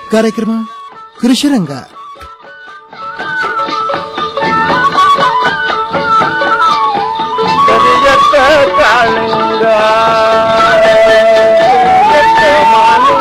ಕಾರ್ಯಕ್ರಮ ಕೃಷಿರಂಗ ಕರಿಯತ್ತ ಕಾಳಿಂಗ ಕರಿಯತ್ತ ಮಾಲಿಂಗ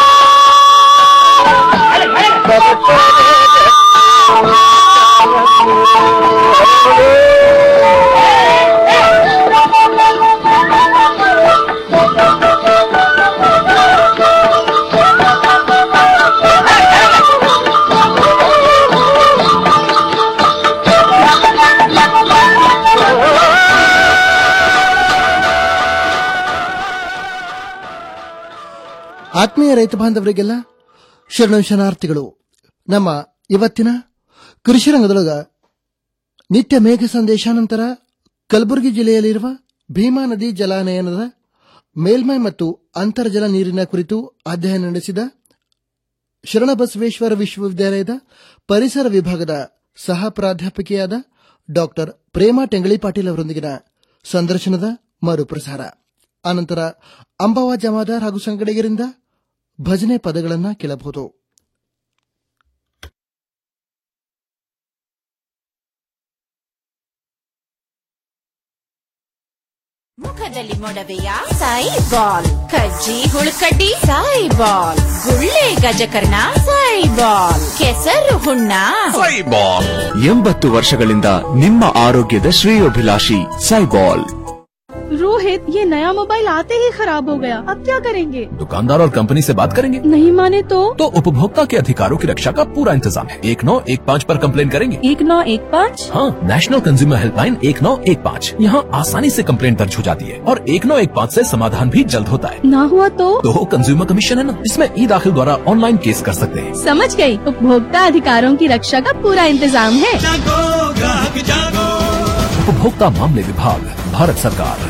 ಆತ್ಮೀಯ ರೈತ ಬಾಂಧವರಿಗೆಲ್ಲ ಶರಣ ಶರಣಾರ್ಥಿಗಳು ನಮ್ಮ ಇವತ್ತಿನ ಕೃಷಿ ರಂಗದೊಳಗ ನಿತ್ಯ ಮೇಘ ಸಂದೇಶಾನಂತರ ಕಲಬುರಗಿ ಜಿಲ್ಲೆಯಲ್ಲಿರುವ ಭೀಮಾ ನದಿ ಜಲಾನಯನದ ಮೇಲ್ಮೈ ಮತ್ತು ಅಂತರ್ಜಲ ನೀರಿನ ಕುರಿತು ಅಧ್ಯಯನ ನಡೆಸಿದ ಶರಣಬಸವೇಶ್ವರ ವಿಶ್ವವಿದ್ಯಾಲಯದ ಪರಿಸರ ವಿಭಾಗದ ಸಹ ಪ್ರಾಧ್ಯಾಪಕಿಯಾದ ಡಾಕ್ಟರ್ ಪ್ರೇಮಾ ಟೆಂಗಳಿ ಪಾಟೀಲ್ ಅವರೊಂದಿಗಿನ ಸಂದರ್ಶನದ ಮರುಪ್ರಸಾರ ಅನಂತರ ಅಂಬಾವ ಜಮಾದಾರ್ ಹಾಗೂ ಸಂಗಡಿಗರಿಂದ ಭಜನೆ ಪದಗಳನ್ನು ಕೇಳಬಹುದು ಮುಖದಲ್ಲಿ ಮೊಡವೆಯ ಸಾಯಿ ಬಾಲ್ ಕಜ್ಜಿ ಹುಳುಕಡ್ಡಿ ಸಾಯಿ ಬಾಲ್ ಗುಳ್ಳೆ ಗಜಕರ್ಣ ಸಾಯಿ ಬಾಲ್ ಕೆಸರು ಹುಣ್ಣ ಸೈಬಾಲ್ ಎಂಬತ್ತು ವರ್ಷಗಳಿಂದ ನಿಮ್ಮ ಆರೋಗ್ಯದ ಶ್ರೇಯೋಭಿಲಾಷಿ ಸೈಬಾಲ್ रोहित ये नया मोबाइल आते ही खराब हो गया अब क्या करेंगे दुकानदार और कंपनी से बात करेंगे नहीं माने तो तो उपभोक्ता के अधिकारों की रक्षा का पूरा इंतजाम है एक नौ एक पाँच पर कंप्लेन करेंगे एक नौ एक पाँच हाँ नेशनल कंज्यूमर हेल्पलाइन एक नौ एक पाँच यहाँ आसानी से कंप्लेन दर्ज हो जाती है और एक नौ एक पाँच ऐसी समाधान भी जल्द होता है ना हुआ तो तो कंज्यूमर कमीशन है ना इसमें ई दाखिल द्वारा ऑनलाइन केस कर सकते हैं समझ गई उपभोक्ता अधिकारों की रक्षा का पूरा इंतजाम है उपभोक्ता मामले विभाग भारत सरकार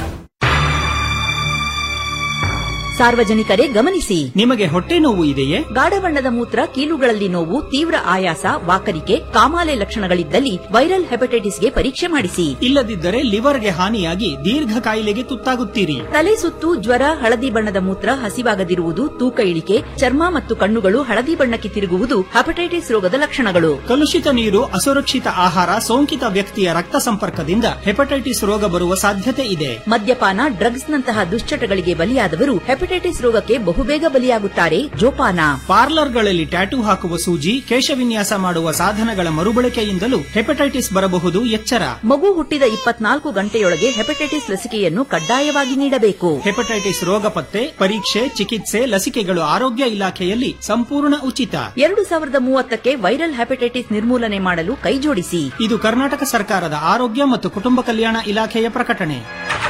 ಸಾರ್ವಜನಿಕರೇ ಗಮನಿಸಿ ನಿಮಗೆ ಹೊಟ್ಟೆ ನೋವು ಇದೆಯೇ ಗಾಢ ಬಣ್ಣದ ಮೂತ್ರ ಕೀಲುಗಳಲ್ಲಿ ನೋವು ತೀವ್ರ ಆಯಾಸ ವಾಕರಿಕೆ ಕಾಮಾಲೆ ಲಕ್ಷಣಗಳಿದ್ದಲ್ಲಿ ವೈರಲ್ ಹೆಪಟೈಟಿಸ್ಗೆ ಪರೀಕ್ಷೆ ಮಾಡಿಸಿ ಇಲ್ಲದಿದ್ದರೆ ಲಿವರ್ಗೆ ಹಾನಿಯಾಗಿ ದೀರ್ಘ ಕಾಯಿಲೆಗೆ ತುತ್ತಾಗುತ್ತೀರಿ ತಲೆ ಸುತ್ತು ಜ್ವರ ಹಳದಿ ಬಣ್ಣದ ಮೂತ್ರ ಹಸಿವಾಗದಿರುವುದು ತೂಕ ಇಳಿಕೆ ಚರ್ಮ ಮತ್ತು ಕಣ್ಣುಗಳು ಹಳದಿ ಬಣ್ಣಕ್ಕೆ ತಿರುಗುವುದು ಹೆಪಟೈಟಿಸ್ ರೋಗದ ಲಕ್ಷಣಗಳು ಕಲುಷಿತ ನೀರು ಅಸುರಕ್ಷಿತ ಆಹಾರ ಸೋಂಕಿತ ವ್ಯಕ್ತಿಯ ರಕ್ತ ಸಂಪರ್ಕದಿಂದ ಹೆಪಟೈಟಿಸ್ ರೋಗ ಬರುವ ಸಾಧ್ಯತೆ ಇದೆ ಮದ್ಯಪಾನ ಡ್ರಗ್ಸ್ನಂತಹ ದುಶ್ಚಟಗಳಿಗೆ ಬಲಿಯಾದವರು ಹೆಪಟೈಟಿಸ್ ರೋಗಕ್ಕೆ ಬಹುಬೇಗ ಬಲಿಯಾಗುತ್ತಾರೆ ಜೋಪಾನ ಪಾರ್ಲರ್ಗಳಲ್ಲಿ ಟ್ಯಾಟೂ ಹಾಕುವ ಸೂಜಿ ಕೇಶವಿನ್ಯಾಸ ಮಾಡುವ ಸಾಧನಗಳ ಮರುಬಳಕೆಯಿಂದಲೂ ಹೆಪಟೈಟಿಸ್ ಬರಬಹುದು ಎಚ್ಚರ ಮಗು ಹುಟ್ಟಿದ ಇಪ್ಪತ್ನಾಲ್ಕು ಗಂಟೆಯೊಳಗೆ ಹೆಪಟೈಟಿಸ್ ಲಸಿಕೆಯನ್ನು ಕಡ್ಡಾಯವಾಗಿ ನೀಡಬೇಕು ಹೆಪಟೈಟಿಸ್ ರೋಗ ಪತ್ತೆ ಪರೀಕ್ಷೆ ಚಿಕಿತ್ಸೆ ಲಸಿಕೆಗಳು ಆರೋಗ್ಯ ಇಲಾಖೆಯಲ್ಲಿ ಸಂಪೂರ್ಣ ಉಚಿತ ಎರಡು ಸಾವಿರದ ಮೂವತ್ತಕ್ಕೆ ವೈರಲ್ ಹೆಪಟೈಟಿಸ್ ನಿರ್ಮೂಲನೆ ಮಾಡಲು ಕೈಜೋಡಿಸಿ ಇದು ಕರ್ನಾಟಕ ಸರ್ಕಾರದ ಆರೋಗ್ಯ ಮತ್ತು ಕುಟುಂಬ ಕಲ್ಯಾಣ ಇಲಾಖೆಯ ಪ್ರಕಟಣೆ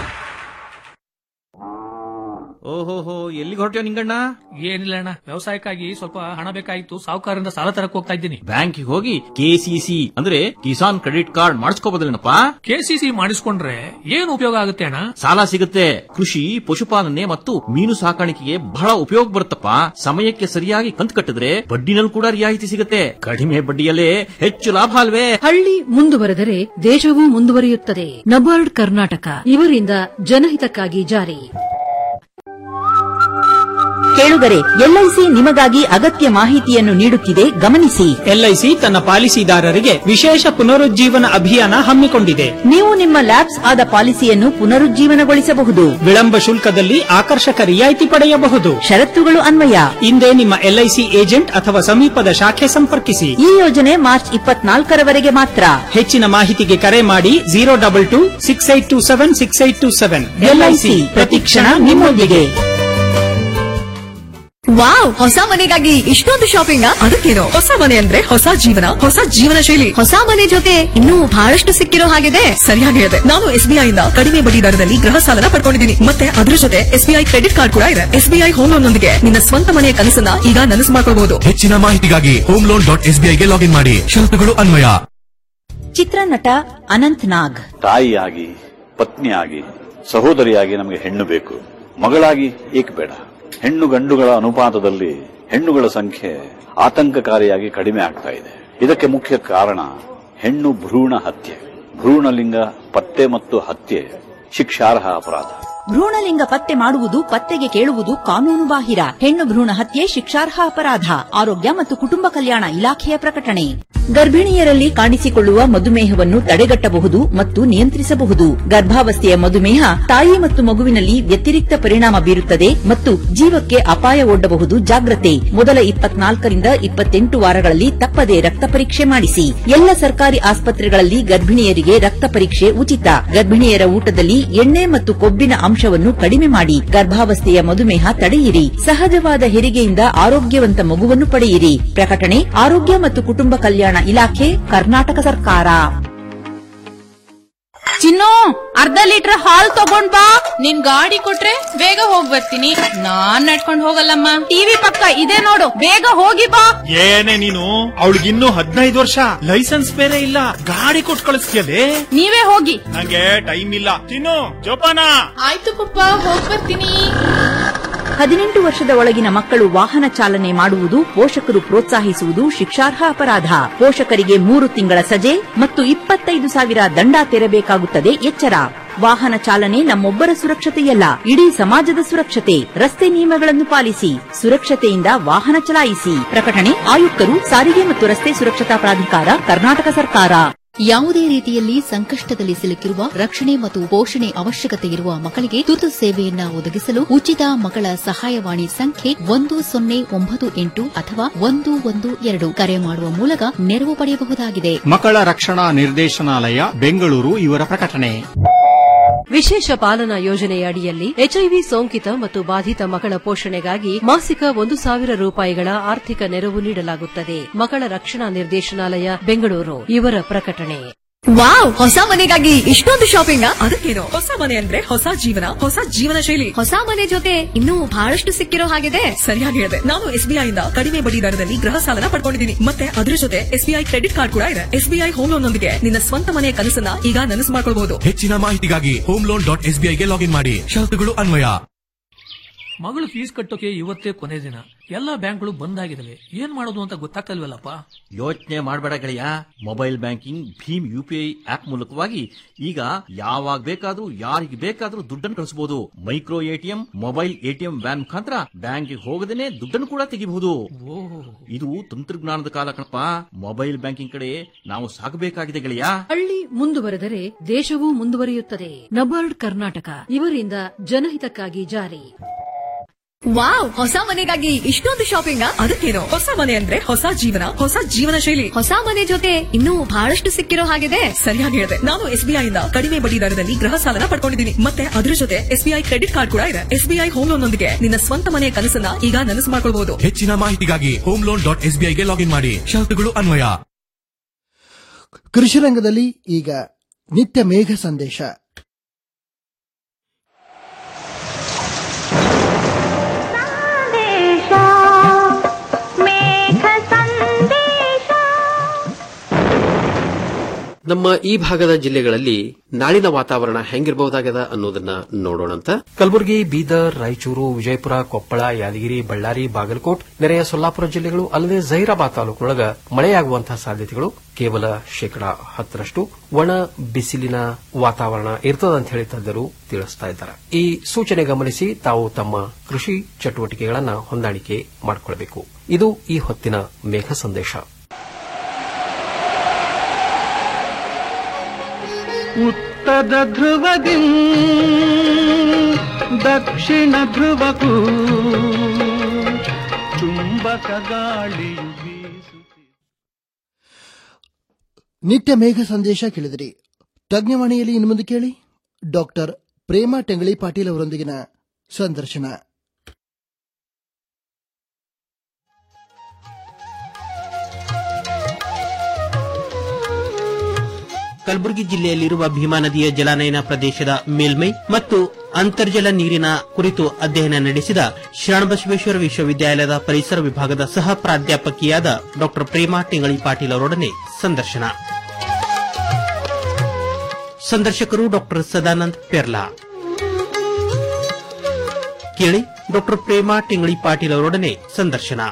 ಓಹೋಹೋ ಎಲ್ಲಿಗೆ ಹೊರಟ್ಯೋ ನಿಂಗಣ್ಣ ಏನಿಲ್ಲ ಅಣ್ಣ ವ್ಯವಸಾಯಕ್ಕಾಗಿ ಸ್ವಲ್ಪ ಹಣ ಬೇಕಾಗಿತ್ತು ಸಾಹುಕಾರರಿಂದ ಸಾಲ ತರಕ್ ಹೋಗ್ತಾ ಇದ್ದೀನಿ ಬ್ಯಾಂಕಿಗೆ ಹೋಗಿ ಕೆಸಿಸಿ ಅಂದ್ರೆ ಕಿಸಾನ್ ಕ್ರೆಡಿಟ್ ಕಾರ್ಡ್ ಮಾಡಿಸ್ಕೋಬೋದಿಲ್ಲನಪ್ಪ ಕೆಸಿಸಿ ಮಾಡಿಸ್ಕೊಂಡ್ರೆ ಏನು ಉಪಯೋಗ ಆಗುತ್ತೆ ಅಣ್ಣ ಸಾಲ ಸಿಗುತ್ತೆ ಕೃಷಿ ಪಶುಪಾಲನೆ ಮತ್ತು ಮೀನು ಸಾಕಾಣಿಕೆಗೆ ಬಹಳ ಉಪಯೋಗ ಬರುತ್ತಪ್ಪ ಸಮಯಕ್ಕೆ ಸರಿಯಾಗಿ ಕಂತು ಕಟ್ಟಿದ್ರೆ ಬಡ್ಡಿನಲ್ಲಿ ಕೂಡ ರಿಯಾಯಿತಿ ಸಿಗುತ್ತೆ ಕಡಿಮೆ ಬಡ್ಡಿಯಲ್ಲೇ ಹೆಚ್ಚು ಲಾಭ ಅಲ್ವೇ ಹಳ್ಳಿ ಮುಂದುವರೆದರೆ ದೇಶವೂ ಮುಂದುವರಿಯುತ್ತದೆ ನಬಾರ್ಡ್ ಕರ್ನಾಟಕ ಇವರಿಂದ ಜನಹಿತಕ್ಕಾಗಿ ಜಾರಿ ಕೇಳುಗರೆ ಎಲ್ಐಸಿ ನಿಮಗಾಗಿ ಅಗತ್ಯ ಮಾಹಿತಿಯನ್ನು ನೀಡುತ್ತಿದೆ ಗಮನಿಸಿ ಎಲ್ಐಸಿ ತನ್ನ ಪಾಲಿಸಿದಾರರಿಗೆ ವಿಶೇಷ ಪುನರುಜ್ಜೀವನ ಅಭಿಯಾನ ಹಮ್ಮಿಕೊಂಡಿದೆ ನೀವು ನಿಮ್ಮ ಲ್ಯಾಬ್ಸ್ ಆದ ಪಾಲಿಸಿಯನ್ನು ಪುನರುಜ್ಜೀವನಗೊಳಿಸಬಹುದು ವಿಳಂಬ ಶುಲ್ಕದಲ್ಲಿ ಆಕರ್ಷಕ ರಿಯಾಯಿತಿ ಪಡೆಯಬಹುದು ಷರತ್ತುಗಳು ಅನ್ವಯ ಹಿಂದೆ ನಿಮ್ಮ ಎಲ್ಐಸಿ ಏಜೆಂಟ್ ಅಥವಾ ಸಮೀಪದ ಶಾಖೆ ಸಂಪರ್ಕಿಸಿ ಈ ಯೋಜನೆ ಮಾರ್ಚ್ ಇಪ್ಪತ್ನಾಲ್ಕರವರೆಗೆ ಮಾತ್ರ ಹೆಚ್ಚಿನ ಮಾಹಿತಿಗೆ ಕರೆ ಮಾಡಿ zero double two six eight two seven six eight two seven LIC ಪ್ರತಿಕ್ಷಣ ನಿಮ್ಮೊಂದಿಗೆ ವಾವ್ ಹೊಸ ಮನೆಗಾಗಿ ಇಷ್ಟೊಂದು ಶಾಪಿಂಗ್ ಅದಕ್ಕೇನು ಹೊಸ ಮನೆ ಅಂದ್ರೆ ಹೊಸ ಜೀವನ ಹೊಸ ಜೀವನ ಶೈಲಿ ಹೊಸ ಮನೆ ಜೊತೆ ಇನ್ನೂ ಬಹಳಷ್ಟು ಸಿಕ್ಕಿರೋ ಹಾಗಿದೆ ಸರಿಯಾಗಿ ಹೇಳಿದೆ ನಾನು ಎಸ್ಬಿಐ ಇಂದ ಕಡಿಮೆ ಬಡ್ಡಿ ದರದಲ್ಲಿ ಗೃಹ ಸಾಲನ ಪಡ್ಕೊಂಡಿದ್ದೀನಿ ಮತ್ತೆ ಅದ್ರ ಜೊತೆ ಎಸ್ಬಿಐ ಕ್ರೆಡಿಟ್ ಕಾರ್ಡ್ ಕೂಡ ಇದೆ ಎಸ್ಬಿಐ ಹೋಮ್ ಲೋನ್ ನೊಂದಿಗೆ ನಿನ್ನ ಸ್ವಂತ ಮನೆಯ ಕನಸನ್ನ ಈಗ ನನಸು ಮಾಡ್ಕೊಳ್ಬಹುದು ಹೆಚ್ಚಿನ ಮಾಹಿತಿಗಾಗಿ ಹೋಮ್ ಲೋನ್ ಡಾಟ್ ಎಸ್ಬಿಐಗೆ ಲಾಗಿನ್ ಮಾಡಿ ಶರತ್ತುಗಳು ಅನ್ವಯ ಚಿತ್ರನಟ ಅನಂತ್ ನಾಗ್ ತಾಯಿಯಾಗಿ ಪತ್ನಿಯಾಗಿ ಸಹೋದರಿಯಾಗಿ ನಮಗೆ ಹೆಣ್ಣು ಬೇಕು ಮಗಳಾಗಿ ಏಕೆ ಬೇಡ ಹೆಣ್ಣು ಗಂಡುಗಳ ಅನುಪಾತದಲ್ಲಿ ಹೆಣ್ಣುಗಳ ಸಂಖ್ಯೆ ಆತಂಕಕಾರಿಯಾಗಿ ಕಡಿಮೆ ಆಗ್ತಾ ಇದೆ ಇದಕ್ಕೆ ಮುಖ್ಯ ಕಾರಣ ಹೆಣ್ಣು ಭ್ರೂಣ ಹತ್ಯೆ ಭ್ರೂಣಲಿಂಗ ಪತ್ತೆ ಮತ್ತು ಹತ್ಯೆ ಶಿಕ್ಷಾರ್ಹ ಅಪರಾಧ ಭ್ರೂಣಲಿಂಗ ಪತ್ತೆ ಮಾಡುವುದು ಪತ್ತೆಗೆ ಕೇಳುವುದು ಕಾನೂನು ಬಾಹಿರ ಹೆಣ್ಣು ಭ್ರೂಣ ಹತ್ಯೆ ಶಿಕ್ಷಾರ್ಹ ಅಪರಾಧ ಆರೋಗ್ಯ ಮತ್ತು ಕುಟುಂಬ ಕಲ್ಯಾಣ ಇಲಾಖೆಯ ಪ್ರಕಟಣೆ ಗರ್ಭಿಣಿಯರಲ್ಲಿ ಕಾಣಿಸಿಕೊಳ್ಳುವ ಮಧುಮೇಹವನ್ನು ತಡೆಗಟ್ಟಬಹುದು ಮತ್ತು ನಿಯಂತ್ರಿಸಬಹುದು ಗರ್ಭಾವಸ್ಥೆಯ ಮಧುಮೇಹ ತಾಯಿ ಮತ್ತು ಮಗುವಿನಲ್ಲಿ ವ್ಯತಿರಿಕ್ತ ಪರಿಣಾಮ ಬೀರುತ್ತದೆ ಮತ್ತು ಜೀವಕ್ಕೆ ಅಪಾಯ ಒಡ್ಡಬಹುದು ಜಾಗ್ರತೆ ಮೊದಲ ಇಪ್ಪತ್ನಾಲ್ಕರಿಂದ ಇಪ್ಪತ್ತೆಂಟು ವಾರಗಳಲ್ಲಿ ತಪ್ಪದೆ ರಕ್ತ ಪರೀಕ್ಷೆ ಮಾಡಿಸಿ ಎಲ್ಲ ಸರ್ಕಾರಿ ಆಸ್ಪತ್ರೆಗಳಲ್ಲಿ ಗರ್ಭಿಣಿಯರಿಗೆ ರಕ್ತ ಪರೀಕ್ಷೆ ಉಚಿತ ಗರ್ಭಿಣಿಯರ ಊಟದಲ್ಲಿ ಎಣ್ಣೆ ಮತ್ತು ಕೊಬ್ಬಿನ ಅಂಶವನ್ನು ಕಡಿಮೆ ಮಾಡಿ ಗರ್ಭಾವಸ್ಥೆಯ ಮಧುಮೇಹ ತಡೆಯಿರಿ ಸಹಜವಾದ ಹೆರಿಗೆಯಿಂದ ಆರೋಗ್ಯವಂತ ಮಗುವನ್ನು ಪಡೆಯಿರಿ ಪ್ರಕಟಣೆ ಆರೋಗ್ಯ ಮತ್ತು ಕುಟುಂಬ ಕಲ್ಯಾಣ ಇಲಾಖೆ ಕರ್ನಾಟಕ ಸರ್ಕಾರ ಚಿನ್ನು ಅರ್ಧ ಲೀಟರ್ ಹಾಲ್ ತಗೊಂಡ್ ಬಾ ನಿನ್ ಗಾಡಿ ಕೊಟ್ರೆ ಬೇಗ ಹೋಗ್ ಬರ್ತೀನಿ ನಾನ್ ನಡ್ಕೊಂಡ್ ಹೋಗಲ್ಲಮ್ಮ ಟಿವಿ ಪಕ್ಕ ಇದೆ ನೋಡು ಬೇಗ ಹೋಗಿ ಬಾ ಏನೇ ನೀನು ಅವಳಿಗಿನ್ನೂ ಹದಿನೈದು ವರ್ಷ ಲೈಸೆನ್ಸ್ ಬೇರೆ ಇಲ್ಲ ಗಾಡಿ ಕೊಟ್ಟು ಕಳಿಸ್ತೀಯಲೇ ನೀವೇ ಹೋಗಿ ನಂಗೆ ಟೈಮ್ ಇಲ್ಲ ತಿನ್ನು ಜೋಪಾನ ಆಯ್ತು ಪಪ್ಪ ಹೋಗ್ ಬರ್ತೀನಿ ಹದಿನೆಂಟು ವರ್ಷದ ಒಳಗಿನ ಮಕ್ಕಳು ವಾಹನ ಚಾಲನೆ ಮಾಡುವುದು ಪೋಷಕರು ಪ್ರೋತ್ಸಾಹಿಸುವುದು ಶಿಕ್ಷಾರ್ಹ ಅಪರಾಧ ಪೋಷಕರಿಗೆ ಮೂರು ತಿಂಗಳ ಸಜೆ ಮತ್ತು ಇಪ್ಪತ್ತೈದು ಸಾವಿರ ದಂಡ ತೆರಬೇಕಾಗುತ್ತದೆ ಎಚ್ಚರ ವಾಹನ ಚಾಲನೆ ನಮ್ಮೊಬ್ಬರ ಸುರಕ್ಷತೆಯಲ್ಲ ಇಡೀ ಸಮಾಜದ ಸುರಕ್ಷತೆ ರಸ್ತೆ ನಿಯಮಗಳನ್ನು ಪಾಲಿಸಿ ಸುರಕ್ಷತೆಯಿಂದ ವಾಹನ ಚಲಾಯಿಸಿ ಪ್ರಕಟಣೆ ಆಯುಕ್ತರು ಸಾರಿಗೆ ಮತ್ತು ರಸ್ತೆ ಸುರಕ್ಷತಾ ಪ್ರಾಧಿಕಾರ ಕರ್ನಾಟಕ ಸರ್ಕಾರ ಯಾವುದೇ ರೀತಿಯಲ್ಲಿ ಸಂಕಷ್ಟದಲ್ಲಿ ಸಿಲುಕಿರುವ ರಕ್ಷಣೆ ಮತ್ತು ಪೋಷಣೆ ಅವಶ್ಯಕತೆ ಇರುವ ಮಕ್ಕಳಿಗೆ ತುರ್ತು ಸೇವೆಯನ್ನ ಒದಗಿಸಲು ಉಚಿತ ಮಕ್ಕಳ ಸಹಾಯವಾಣಿ ಸಂಖ್ಯೆ ಒಂದು ಸೊನ್ನೆ ಒಂಬತ್ತು ಎಂಟು ಅಥವಾ ಒಂದು ಒಂದು ಎರಡು ಕರೆ ಮಾಡುವ ಮೂಲಕ ನೆರವು ಪಡೆಯಬಹುದಾಗಿದೆ ಮಕ್ಕಳ ರಕ್ಷಣಾ ನಿರ್ದೇಶನಾಲಯ ಬೆಂಗಳೂರು ಇವರ ಪ್ರಕಟಣೆ ವಿಶೇಷ ಪಾಲನಾ ಯೋಜನೆಯ ಅಡಿಯಲ್ಲಿ ಎಚ್ಐವಿ ಸೋಂಕಿತ ಮತ್ತು ಬಾಧಿತ ಮಕ್ಕಳ ಪೋಷಣೆಗಾಗಿ ಮಾಸಿಕ ಒಂದು ಸಾವಿರ ರೂಪಾಯಿಗಳ ಆರ್ಥಿಕ ನೆರವು ನೀಡಲಾಗುತ್ತದೆ ಮಕ್ಕಳ ರಕ್ಷಣಾ ನಿರ್ದೇಶನಾಲಯ ಬೆಂಗಳೂರು ಇವರ ಪ್ರಕಟಣೆ ವಾವ್ ಹೊಸ ಮನೆಗಾಗಿ ಇಷ್ಟೊಂದು ಶಾಪಿಂಗ್ ಅದಕ್ಕೇನು ಹೊಸ ಮನೆ ಅಂದ್ರೆ ಹೊಸ ಜೀವನ ಹೊಸ ಜೀವನ ಶೈಲಿ ಹೊಸ ಮನೆ ಜೊತೆ ಇನ್ನೂ ಬಹಳಷ್ಟು ಸಿಕ್ಕಿರೋ ಹಾಗಿದೆ ಸರಿಯಾಗಿ ಹೇಳಿದೆ ನಾನು ಎಸ್ಬಿಐ ಇಂದ ಕಡಿಮೆ ಬಡ್ಡಿ ದರದಲ್ಲಿ ಗೃಹ ಸಾಲನ ಪಡ್ಕೊಂಡಿದ್ದೀನಿ ಮತ್ತೆ ಅದ್ರ ಜೊತೆ ಎಸ್ಬಿಐ ಕ್ರೆಡಿಟ್ ಕಾರ್ಡ್ ಕೂಡ ಇದೆ ಎಸ್ಬಿಐ ಹೋಮ್ ಲೋನ್ ನೊಂದಿಗೆ ನಿನ್ನ ಸ್ವಂತ ಮನೆಯ ಕನಸನ್ನ ಈಗ ನನಸು ಮಾಡ್ಕೊಳ್ಬಹುದು ಹೆಚ್ಚಿನ ಮಾಹಿತಿಗಾಗಿ ಹೋಮ್ ಲೋನ್ ಡಾಟ್ ಎಸ್ಬಿಐಗೆ ಲಾಗಿನ್ ಮಾಡಿ ಷರತ್ತುಗಳು ಅನ್ವಯ ಮಗಳು ಫೀಸ್ ಕಟ್ಟೋಕೆ ಇವತ್ತೇ ಕೊನೆ ದಿನ ಎಲ್ಲಾ ಬ್ಯಾಂಕ್ಗಳು ಬಂದ್ ಆಗಿದಾವೆ ಏನ್ ಮಾಡೋದು ಅಂತ ಗೊತ್ತಾಗ್ತಲ್ವಲ್ಲಪ್ಪ ಯೋಚನೆ ಮಾಡಬೇಡ ಗೆಳೆಯ mobile banking Bhim UPI app ಮೂಲಕವಾಗಿ ಈಗ ಯಾವಾಗ ಬೇಕಾದ್ರೂ ಯಾರಿಗೆ ಬೇಕಾದ್ರೂ ದುಡ್ಡನ್ನು ಕಳಿಸಬಹುದು micro ATM mobile ATM van ಮುಖಾಂತರ ಬ್ಯಾಂಕ್ಗೆ ಹೋಗದೇನೆ ದುಡ್ಡನ್ನು ಕೂಡ ತೆಗಿಬಹುದು ಇದು ತಂತ್ರಜ್ಞಾನದ ಕಾಲ ಕಣಪ್ಪ ಮೊಬೈಲ್ ಬ್ಯಾಂಕಿಂಗ್ ಕಡೆ ನಾವು ಸಾಗಬೇಕಾಗಿದೆ ಗೆಳೆಯ ಹಳ್ಳಿ ಮುಂದುವರೆದರೆ ದೇಶವೂ ಮುಂದುವರಿಯುತ್ತದೆ ನಬಾರ್ಡ್ ಕರ್ನಾಟಕ ಇವರಿಂದ ಜನಹಿತಕ್ಕಾಗಿ ಜಾರಿ ವಾವ್ ಹೊಸ ಮನೆಗಾಗಿ ಇಷ್ಟೊಂದು ಶಾಪಿಂಗ್ ಅದಕ್ಕೇನು ಹೊಸ ಮನೆ ಅಂದ್ರೆ ಹೊಸ ಜೀವನ ಹೊಸ ಜೀವನ ಶೈಲಿ ಹೊಸ ಮನೆ ಜೊತೆ ಇನ್ನೂ ಬಹಳಷ್ಟು ಸಿಕ್ಕಿರೋ ಹಾಗಿದೆ ಸರಿಯಾಗಿ ಹೇಳಿದೆ ನಾನು ಎಸ್ಬಿಐ ಇಂದ ಕಡಿಮೆ ಬಡ್ಡಿ ದರದಲ್ಲಿ ಗೃಹ ಸಾಲನ ಪಡ್ಕೊಂಡಿದ್ದೀನಿ ಮತ್ತೆ ಅದ್ರ ಜೊತೆ ಎಸ್ಬಿಐ ಕ್ರೆಡಿಟ್ ಕಾರ್ಡ್ ಕೂಡ ಇದೆ ಎಸ್ಬಿಐ ಹೋಮ್ ಲೋನ್ ನೊಂದಿಗೆ ನಿನ್ನ ಸ್ವಂತ ಮನೆಯ ಕನಸನ್ನ ಈಗ ನನಸು ಮಾಡ್ಕೊಳ್ಬಹುದು ಹೆಚ್ಚಿನ ಮಾಹಿತಿಗಾಗಿ ಹೋಮ್ ಲೋನ್ ಡಾಟ್ ಎಸ್ಬಿಐಗೆ ಲಾಗಿನ್ ಮಾಡಿ ಷರತ್ತುಗಳು ಅನ್ವಯ ಕೃಷಿ ರಂಗದಲ್ಲಿ ಈಗ ನಿತ್ಯ ಮೇಘ ಸಂದೇಶ ನಮ್ಮ ಈ ಭಾಗದ ಜಿಲ್ಲೆಗಳಲ್ಲಿ ನಾಳಿನ ವಾತಾವರಣ ಹೆಂಗಿರಬಹುದಾಗದ ಅನ್ನೋದನ್ನ ನೋಡೋಣಂತ ಕಲಬುರಗಿ ಬೀದರ್ ರಾಯಚೂರು ವಿಜಯಪುರ ಕೊಪ್ಪಳ ಯಾದಗಿರಿ ಬಳ್ಳಾರಿ ಬಾಗಲಕೋಟ್ ನೆರೆಯ ಸೊಲ್ಲಾಪುರ ಜಿಲ್ಲೆಗಳು ಅಲ್ಲದೆ ಜಹೀರಾಬಾದ್ ತಾಲೂಕಿನೊಳಗ ಮಳೆಯಾಗುವಂತಹ ಸಾಧ್ಯತೆಗಳು ಕೇವಲ ಶೇಕಡಾ ಹತ್ತರಷ್ಟು ಒಣ ಬಿಸಿಲಿನ ವಾತಾವರಣ ಇರ್ತದಂತ ಹೇಳಿ ತಜ್ಞರು ತಿಳಿಸ್ತಾ ಇದ್ದಾರೆ ಈ ಸೂಚನೆ ಗಮನಿಸಿ ತಾವು ತಮ್ಮ ಕೃಷಿ ಚಟುವಟಿಕೆಗಳನ್ನ ಹೊಂದಾಣಿಕೆ ಮಾಡಿಕೊಳ್ಳಬೇಕು ಇದು ಈ ಹೊತ್ತಿನ ಮೇಘ ಸಂದೇಶ ಉತ್ತರ ಧ್ರುವದಿ ದಕ್ಷಿಣ ಧ್ರುವಕ್ಕೂ ಚುಂಬಕ ಗಾಳಿಯು ಬೀಸುತ್ತಿದೆ ನಿತ್ಯ ಮೇಘ ಸಂದೇಶ ಕೇಳಿದಿರಿ ತಜ್ಞವಾಣಿಯಲ್ಲಿ ಇನ್ನು ಮುಂದೆ ಕೇಳಿ ಡಾಕ್ಟರ್ ಪ್ರೇಮ ಟೆಂಗಳಿ ಪಾಟೀಲ್ ಅವರೊಂದಿಗಿನ ಸಂದರ್ಶನ ಕಲಬುರಗಿ ಜಿಲ್ಲೆಯಲ್ಲಿರುವ ಭೀಮಾ ನದಿಯ ಜಲಾನಯನ ಪ್ರದೇಶದ ಮೇಲ್ಮೈ ಮತ್ತು ಅಂತರ್ಜಲ ನೀರಿನ ಕುರಿತು ಅಧ್ಯಯನ ನಡೆಸಿದ ಶರಣಬಸವೇಶ್ವರ ವಿಶ್ವವಿದ್ಯಾಲಯದ ಪರಿಸರ ವಿಭಾಗದ ಸಹ ಪ್ರಾಧ್ಯಾಪಕಿಯಾದ ಡಾ ಪ್ರೇಮಾ ಟೆಂಗಳಿ ಪಾಟೀಲ್ ಅವರೊಡನೆ ಸಂದರ್ಶನ ಸಂದರ್ಶಕರು ಡಾ ಸದಾನಂದ್ ಪೆರ್ಲಾ ಕೇಳಿ ಡಾ ಪ್ರೇಮಾ ಟೆಂಗಳಿ ಪಾಟೀಲ್ ಅವರೊಡನೆ ಸಂದರ್ಶನ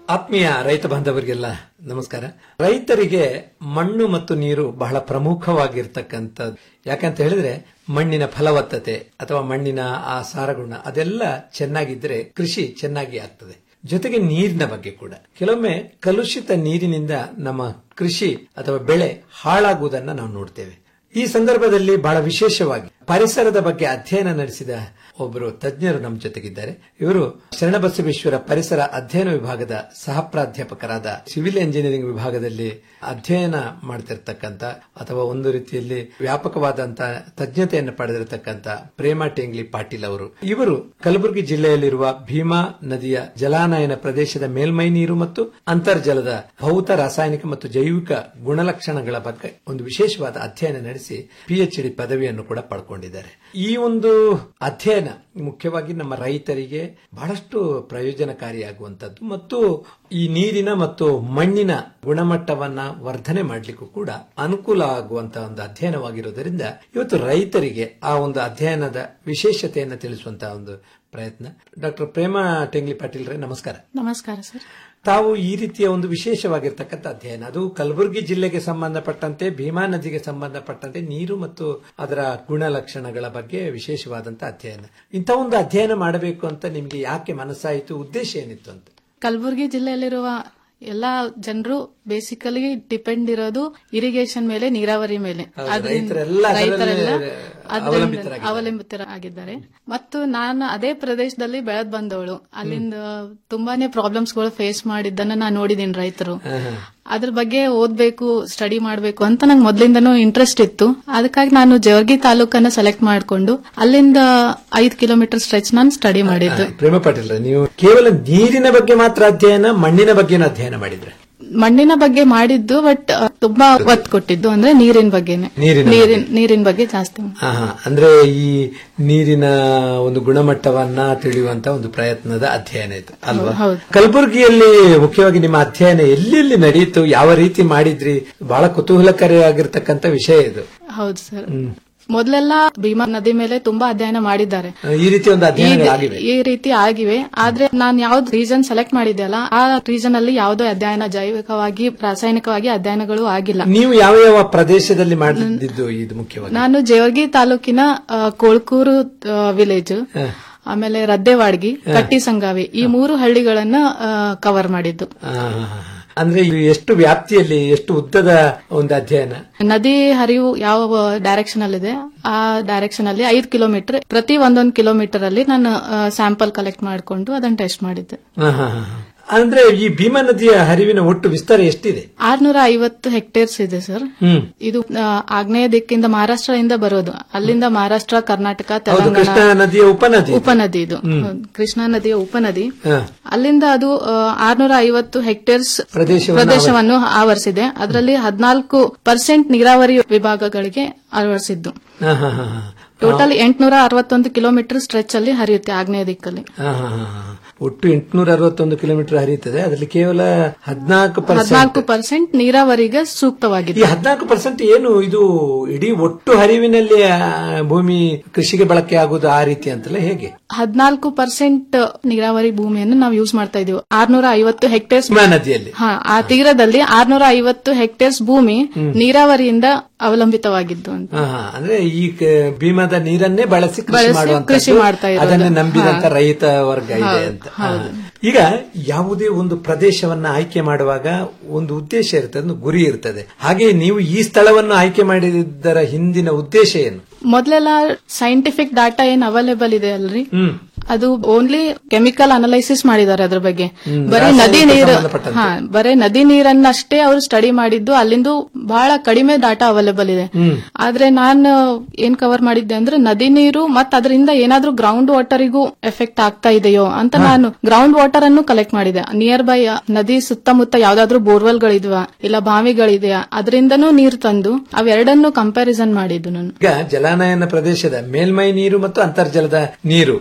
ಆತ್ಮೀಯ ರೈತ ಬಾಂಧವರಿಗೆಲ್ಲ ನಮಸ್ಕಾರ ರೈತರಿಗೆ ಮಣ್ಣು ಮತ್ತು ನೀರು ಬಹಳ ಪ್ರಮುಖವಾಗಿರ್ತಕ್ಕಂಥದ್ದು ಯಾಕಂತ ಹೇಳಿದ್ರೆ ಮಣ್ಣಿನ ಫಲವತ್ತತೆ ಅಥವಾ ಮಣ್ಣಿನ ಆ ಸಾರಗುಣ ಅದೆಲ್ಲ ಚೆನ್ನಾಗಿದ್ರೆ ಕೃಷಿ ಚೆನ್ನಾಗಿ ಆಗ್ತದೆ ಜೊತೆಗೆ ನೀರಿನ ಬಗ್ಗೆ ಕೂಡ ಕೆಲವೊಮ್ಮೆ ಕಲುಷಿತ ನೀರಿನಿಂದ ನಮ್ಮ ಕೃಷಿ ಅಥವಾ ಬೆಳೆ ಹಾಳಾಗುವುದನ್ನ ನಾವು ನೋಡ್ತೇವೆ ಈ ಸಂದರ್ಭದಲ್ಲಿ ಬಹಳ ವಿಶೇಷವಾಗಿ ಪರಿಸರದ ಬಗ್ಗೆ ಅಧ್ಯಯನ ನಡೆಸಿದ ಒಬ್ಬರು ತಜ್ಞರು ನಮ್ಮ ಜೊತೆಗಿದ್ದಾರೆ ಇವರು ಶರಣಬಸವೇಶ್ವರ ಪರಿಸರ ಅಧ್ಯಯನ ವಿಭಾಗದ ಸಹ ಪ್ರಾಧ್ಯಾಪಕರಾದ ಸಿವಿಲ್ ಎಂಜಿನಿಯರಿಂಗ್ ವಿಭಾಗದಲ್ಲಿ ಅಧ್ಯಯನ ಮಾಡ್ತಿರ್ತಕ್ಕಂಥ ಅಥವಾ ಒಂದು ರೀತಿಯಲ್ಲಿ ವ್ಯಾಪಕವಾದಂತಹ ತಜ್ಞತೆಯನ್ನು ಪಡೆದಿರತಕ್ಕಂಥ ಪ್ರೇಮ ಟೇಂಗ್ಲಿ ಪಾಟೀಲ್ ಅವರು ಇವರು ಕಲಬುರಗಿ ಜಿಲ್ಲೆಯಲ್ಲಿರುವ ಭೀಮಾ ನದಿಯ ಜಲಾನಯನ ಪ್ರದೇಶದ ಮೇಲ್ಮೈ ನೀರು ಮತ್ತು ಅಂತರ್ಜಲದ ಭೌತ ರಾಸಾಯನಿಕ ಮತ್ತು ಜೈವಿಕ ಗುಣಲಕ್ಷಣಗಳ ಬಗ್ಗೆ ಒಂದು ವಿಶೇಷವಾದ ಅಧ್ಯಯನ ನಡೆಸಿ ಪಿಎಚ್ ಡಿ ಪದವಿಯನ್ನು ಕೂಡ ಪಡ್ಕೊಂಡಿದ್ದಾರೆ ಈ ಒಂದು ಅಧ್ಯಯನ ಮುಖ್ಯವಾಗಿ ನಮ್ಮ ರೈತರಿಗೆ ಬಹಳಷ್ಟು ಪ್ರಯೋಜನಕಾರಿಯಾಗುವಂತದ್ದು ಮತ್ತು ಈ ನೀರಿನ ಮತ್ತು ಮಣ್ಣಿನ ಗುಣಮಟ್ಟವನ್ನ ವರ್ಧನೆ ಮಾಡಲಿಕ್ಕೂ ಕೂಡ ಅನುಕೂಲ ಆಗುವಂತಹ ಒಂದು ಅಧ್ಯಯನವಾಗಿರುವುದರಿಂದ ಇವತ್ತು ರೈತರಿಗೆ ಆ ಒಂದು ಅಧ್ಯಯನದ ವಿಶೇಷತೆಯನ್ನು ತಿಳಿಸುವಂತಹ ಒಂದು ಪ್ರಯತ್ನ ಡಾಕ್ಟರ್ ಪ್ರೇಮ ಟೆಂಗ್ಲಿ ಪಾಟೀಲ್ ರೇ ನಮಸ್ಕಾರ ನಮಸ್ಕಾರ ಸರ್ ತಾವು ಈ ರೀತಿಯ ಒಂದು ವಿಶೇಷವಾಗಿರ್ತಕ್ಕಂಥ ಅಧ್ಯಯನ ಅದು ಕಲಬುರಗಿ ಜಿಲ್ಲೆಗೆ ಸಂಬಂಧಪಟ್ಟಂತೆ ಭೀಮಾ ನದಿಗೆ ಸಂಬಂಧಪಟ್ಟಂತೆ ನೀರು ಮತ್ತು ಅದರ ಗುಣಲಕ್ಷಣಗಳ ಬಗ್ಗೆ ವಿಶೇಷವಾದಂತಹ ಅಧ್ಯಯನ ಇಂಥ ಒಂದು ಅಧ್ಯಯನ ಮಾಡಬೇಕು ಅಂತ ನಿಮ್ಗೆ ಯಾಕೆ ಮನಸ್ಸಾಯಿತು ಉದ್ದೇಶ ಏನಿತ್ತು ಅಂತ ಕಲಬುರಗಿ ಜಿಲ್ಲೆಯಲ್ಲಿರುವ ಎಲ್ಲಾ ಜನರು ಬೇಸಿಕಲಿ ಡಿಪೆಂಡ್ ಇರೋದು ಇರಿಗೇಷನ್ ಮೇಲೆ ನೀರಾವರಿ ಮೇಲೆ ಹೌದು, ಅದ್ರಿಂದ- ರೈತರೆಲ್ಲ ಅದರಲ್ಲೇ ರೈತರೆಲ್ಲ ಅದ್ರಿಂದ ಅವಲಂಬಿತರಾಗಿದ್ದಾರೆ. ಅವಲಂಬಿತರಾಗಿದ್ದಾರೆ ಮತ್ತು ನಾನು ಅದೇ ಪ್ರದೇಶದಲ್ಲಿ ಬೆಳೆದ್ ಬಂದವಳು ಅಲ್ಲಿಂದ ತುಂಬಾನೇ ಪ್ರಾಬ್ಲಮ್ಸ್ಗಳು ಫೇಸ್ ಮಾಡಿದ್ದನ್ನ ನಾನು ನೋಡಿದೀನಿ ರೈತರು ಅದ್ರ ಬಗ್ಗೆ ಓದ್ಬೇಕು ಸ್ಟಡಿ ಮಾಡ್ಬೇಕು ಅಂತ ನಂಗೆ ಮೊದ್ಲಿಂದನೂ ಇಂಟ್ರೆಸ್ಟ್ ಇತ್ತು ಅದಕ್ಕಾಗಿ ನಾನು ಜವರ್ಗಿ ತಾಲೂಕನ್ನ ಸೆಲೆಕ್ಟ್ ಮಾಡ್ಕೊಂಡು ಅಲ್ಲಿಂದ ಐದು ಕಿಲೋಮೀಟರ್ ಸ್ಟ್ರೆಚ್ ನಾನು ಸ್ಟಡಿ ಮಾಡಿದ್ದು ಪ್ರೇಮ ಪಾಟೀಲ್ ರೇ, ನೀವು ಕೇವಲ ನೀರಿನ ಬಗ್ಗೆ ಮಾತ್ರ ಅಧ್ಯಯನ ಮಣ್ಣಿನ ಬಗ್ಗೆನೂ ಅಧ್ಯಯನ ಮಾಡಿದ್ರೆ ಮಣ್ಣಿನ ಬಗ್ಗೆ ಮಾಡಿದ್ದು ಬಟ್ ತುಂಬಾ ಒತ್ತು ಕೊಟ್ಟಿದ್ದು ಅಂದ್ರೆ ನೀರಿನ ಬಗ್ಗೆನೆ ನೀರಿನ ನೀರಿನ ನೀರಿನ ಬಗ್ಗೆ ಜಾಸ್ತಿ ಹಾ ಹಾ ಅಂದ್ರೆ ಈ ನೀರಿನ ಒಂದು ಗುಣಮಟ್ಟವನ್ನ ತಿಳಿಯುವಂತ ಒಂದು ಪ್ರಯತ್ನದ ಅಧ್ಯಯನ ಇದು ಅಲ್ವಾ ಹೌದು. ಕಲಬುರಗಿಯಲ್ಲಿ ಮುಖ್ಯವಾಗಿ ನಿಮ್ಮ ಅಧ್ಯಯನ ಎಲ್ಲೆಲ್ಲಿ ನಡೆಯಿತು ಯಾವ ರೀತಿ ಮಾಡಿದ್ರಿ ಬಹಳ ಕುತೂಹಲಕಾರಿಯಾಗಿರ್ತಕ್ಕಂಥ ವಿಷಯ ಇದು ಹೌದು ಸರ್ ಮೊದಲೆಲ್ಲ ಭೀಮಾ ನದಿ ಮೇಲೆ ತುಂಬಾ ಅಧ್ಯಯನ ಮಾಡಿದ್ದಾರೆ ಈ ರೀತಿ ಒಂದು ಅಧ್ಯಯನಗಳಾಗಿವೆ ಈ ರೀತಿ ಆಗಿವೆ ಆದ್ರೆ ನಾನು ಯಾವ್ದು ರೀಸನ್ ಸೆಲೆಕ್ಟ್ ಮಾಡಿದ್ದೆ ಅಲ್ಲ ಆ ರೀಸನ್ ಅಲ್ಲಿ ಯಾವುದೋ ಅಧ್ಯಯನ ಜೈವಿಕವಾಗಿ ರಾಸಾಯನಿಕವಾಗಿ ಅಧ್ಯಯನಗಳು ಆಗಿಲ್ಲ ನೀವು ಯಾವ ಯಾವ ಪ್ರದೇಶದಲ್ಲಿ ಮಾಡಿದ್ದು ಇದು ಮುಖ್ಯವಾಗಿ ನಾನು ಜೇವರ್ಗಿ ತಾಲೂಕಿನ ಆ, ಕೋಳ್ಕೂರು ವಿಲೇಜ್ ಆಮೇಲೆ ರದ್ದೆವಾಡ್ಗಿ ಕಟ್ಟಿ ಸಂಗಾವಿ ಈ ಮೂರು ಹಳ್ಳಿಗಳನ್ನ ಕವರ್ ಮಾಡಿದ್ದು ಆ, ಅಂದ್ರೆ ಇದು ಎಷ್ಟು ವ್ಯಾಪ್ತಿಯಲ್ಲಿ ಎಷ್ಟು ಉದ್ದದ ಒಂದು ಅಧ್ಯಯನ ನದಿ ಹರಿವು ಯಾವ ಡೈರೆಕ್ಷನ್ ಅಲ್ಲಿ ಇದೆ ಆ ಡೈರೆಕ್ಷನ್ ಅಲ್ಲಿ ಐದು ಕಿಲೋಮೀಟರ್ ಪ್ರತಿ ಒಂದೊಂದು ಕಿಲೋಮೀಟರ್ ಅಲ್ಲಿ ನಾನು ಸ್ಯಾಂಪಲ್ ಕಲೆಕ್ಟ್ ಮಾಡಿಕೊಂಡು ಅದನ್ನ ಟೆಸ್ಟ್ ಮಾಡಿದ್ದೆ ಆ, ಹಾ, ಹಾ. ಅಂದ್ರೆ ಈ ಭೀಮಾ ನದಿಯ ಹರಿವಿನ ಒಟ್ಟು ವಿಸ್ತಾರ ಎಷ್ಟಿದೆ ಆರ್ನೂರ ಐವತ್ತು ಹೆಕ್ಟೇರ್ಸ್ ಇದೆ ಸರ್ ಹ್ಮ್ ಇದು ಆ, ಆಗ್ನೇಯ ದಿಕ್ಕಿಂದ ಮಹಾರಾಷ್ಟ್ರದಿಂದ ಬರೋದು ಅಲ್ಲಿಂದ ಮಹಾರಾಷ್ಟ್ರ ಕರ್ನಾಟಕ ಹೌದು ಕೃಷ್ಣ ತೆಲಂಗಾಣ ನದಿಯ ಉಪನದಿ ಉಪನದಿ ಇದು ಹ್ಮ್. ಹೌದು, ಕೃಷ್ಣಾ ನದಿಯ ಉಪನದಿ ಹಾ. ಅಲ್ಲಿಂದ ಅದು ಆರ್ನೂರ ಐವತ್ತು ಹೆಕ್ಟೇರ್ಸ್ ಪ್ರದೇಶವನ್ನು ಪ್ರದೇಶವನ್ನು ಆವರಿಸಿದೆ ಅದರಲ್ಲಿ ಹದಿನಾಲ್ಕು ಪರ್ಸೆಂಟ್ ನೀರಾವರಿ ವಿಭಾಗಗಳಿಗೆ ಆವರಿಸಿದ್ದು ಹಾ, ಹಾ, ಹಾ, ಹಾ. ಟೋಟಲ್ ಎಂಟುನೂರ ಅರವತ್ತೊಂದು ಕಿಲೋಮೀಟರ್ ಸ್ಟ್ರೆಚ್ ಅಲ್ಲಿ ಹರಿಯುತ್ತೆ ಆಗ್ನೇಯ ದಿಕ್ಕಲ್ಲಿ ಹಾ, ಹಾ, ಹಾ, ಹಾ. ಒಟ್ಟು ಎಂಟುನೂರ ಅರವತ್ತೊಂದು ಕಿಲೋಮೀಟರ್ ಹರಿಯುತ್ತದೆ ಅದರಲ್ಲಿ ಕೇವಲ ಹದಿನಾಲ್ಕು ಪರ್ಸೆಂಟ್ ಹದಿನಾಲ್ಕು ಪರ್ಸೆಂಟ್ ನೀರಾವರಿಗೆ ಈ ಸೂಕ್ತವಾಗಿದೆ ಹದಿನಾಲ್ಕು ಪರ್ಸೆಂಟ್ ಏನು ಇದು ಇಡೀ ಒಟ್ಟು ಹರಿವಿನಲ್ಲಿ ಆ, ಭೂಮಿ ಕೃಷಿಗೆ ಬಳಕೆ ಆಗುವುದು ಆ ರೀತಿ ಅಂತಲ್ಲ ಹೇಗೆ ಹದಿನಾಲ್ಕು ಪರ್ಸೆಂಟ್ ನೀರಾವರಿ ಭೂಮಿಯನ್ನು ನಾವು ಯೂಸ್ ಮಾಡ್ತಾ ಇದೀವಿ ಆರ್ನೂರ ಐವತ್ತು ಹೆಕ್ಟೇರ್ಸ್ ಭೀಮಾ ನದಿಯಲ್ಲಿ ಹಾ ಆ ತೀರದಲ್ಲಿ ಆರ್ನೂರ ಐವತ್ತು ಹೆಕ್ಟೇರ್ಸ್ ಭೂಮಿ ನೀರಾವರಿಯಿಂದ ಅವಲಂಬಿತವಾಗಿದ್ದು ಅಂತ ಹಾ, ಹಾ. ಅಂದ್ರೆ ಈ ಕ- ಭೀಮದ ನೀರನ್ನೇ ಬಳಸಿ ಕೃಷಿ ಬಳಸಿ ಮಾಡುವಂತ ಕೃಷಿ ಮಾಡ್ತಾ ಇರೋದು. ಅದನ್ನೇ ನಂಬಿದಂತ ಹಾ. ರೈತ ವರ್ಗ ಇದೆ ಹೌದು, ಅಂತ ಹಾ. ಈಗ ಯಾವುದೇ ಒಂದು ಪ್ರದೇಶವನ್ನ ಆಯ್ಕೆ ಮಾಡುವಾಗ ಒಂದು ಉದ್ದೇಶ ಇರ್ತದೆ ಒಂದು ಗುರಿ ಇರ್ತದೆ ಹಾಗೆ ನೀವು ಈ ಸ್ಥಳವನ್ನು ಆಯ್ಕೆ ಮಾಡಿದ್ದರ ಹಿಂದಿನ ಉದ್ದೇಶ ಏನು ಮೊದಲೆಲ್ಲ ಸೈಂಟಿಫಿಕ್ ಡಾಟಾ ಏನ್ ಅವೈಲೇಬಲ್ ಇದೆ ಅಲ್ರಿ ಹ್ಮ್ ಅದು ಓನ್ಲಿ ಕೆಮಿಕಲ್ ಅನಲೈಸಿಸ್ ಮಾಡಿದ್ದಾರೆ ಅದ್ರ ಬಗ್ಗೆ ಹ್ಮ್, ಬರೀ ನದಿ ರಾಸಾಯನಿಕ ನೀರು ಸಂಬಂಧಪಟ್ಟಂತೆ. ಹಾ ಬರೀ ನದಿ ನೀರನ್ನಷ್ಟೇ ಅವರು ಸ್ಟಡಿ ಮಾಡಿದ್ದು ಅಲ್ಲಿಂದ ಬಹಳ ಕಡಿಮೆ ಡಾಟಾ ಅವೈಲೇಬಲ್ ಇದೆ ಹ್ಮ್ ಆದ್ರೆ ನಾನು ಏನ್ ಕವರ್ ಮಾಡಿದ್ದೆ ಅಂದ್ರೆ ನದಿ ನೀರು ಮತ್ ಅದರಿಂದ ಏನಾದ್ರೂ ಗ್ರೌಂಡ್ ವಾಟರಿಗೂ ಎಫೆಕ್ಟ್ ಆಗ್ತಾ ಇದೆಯೋ ಅಂತ ನಾನು ಗ್ರೌಂಡ್ ವಾಟರ್ ಅನ್ನು ಕಲೆಕ್ಟ್ ಮಾಡಿದೆ ನಿಯರ್ ಬೈ ನದಿ ಸುತ್ತಮುತ್ತ ಯಾವ್ದಾದ್ರು ಬೋರ್ವೆಲ್ಗಳಿದ್ವಾ ಇಲ್ಲ ಬಾವಿಗಳಿದೆಯಾ ಅದರಿಂದನೂ ನೀರು ತಂದು ಅವೆರಡನ್ನು ಕಂಪ್ಯಾರಿಸನ್ ಮಾಡಿದ್ದು ನಾನು ಈಗ ಜಲಾನಯನ ಪ್ರದೇಶದ ಮೇಲ್ಮೈ ನೀರು ಮತ್ತು ಅಂತರ್ಜಲದ ನೀರು ಅದು ಎರಡೇ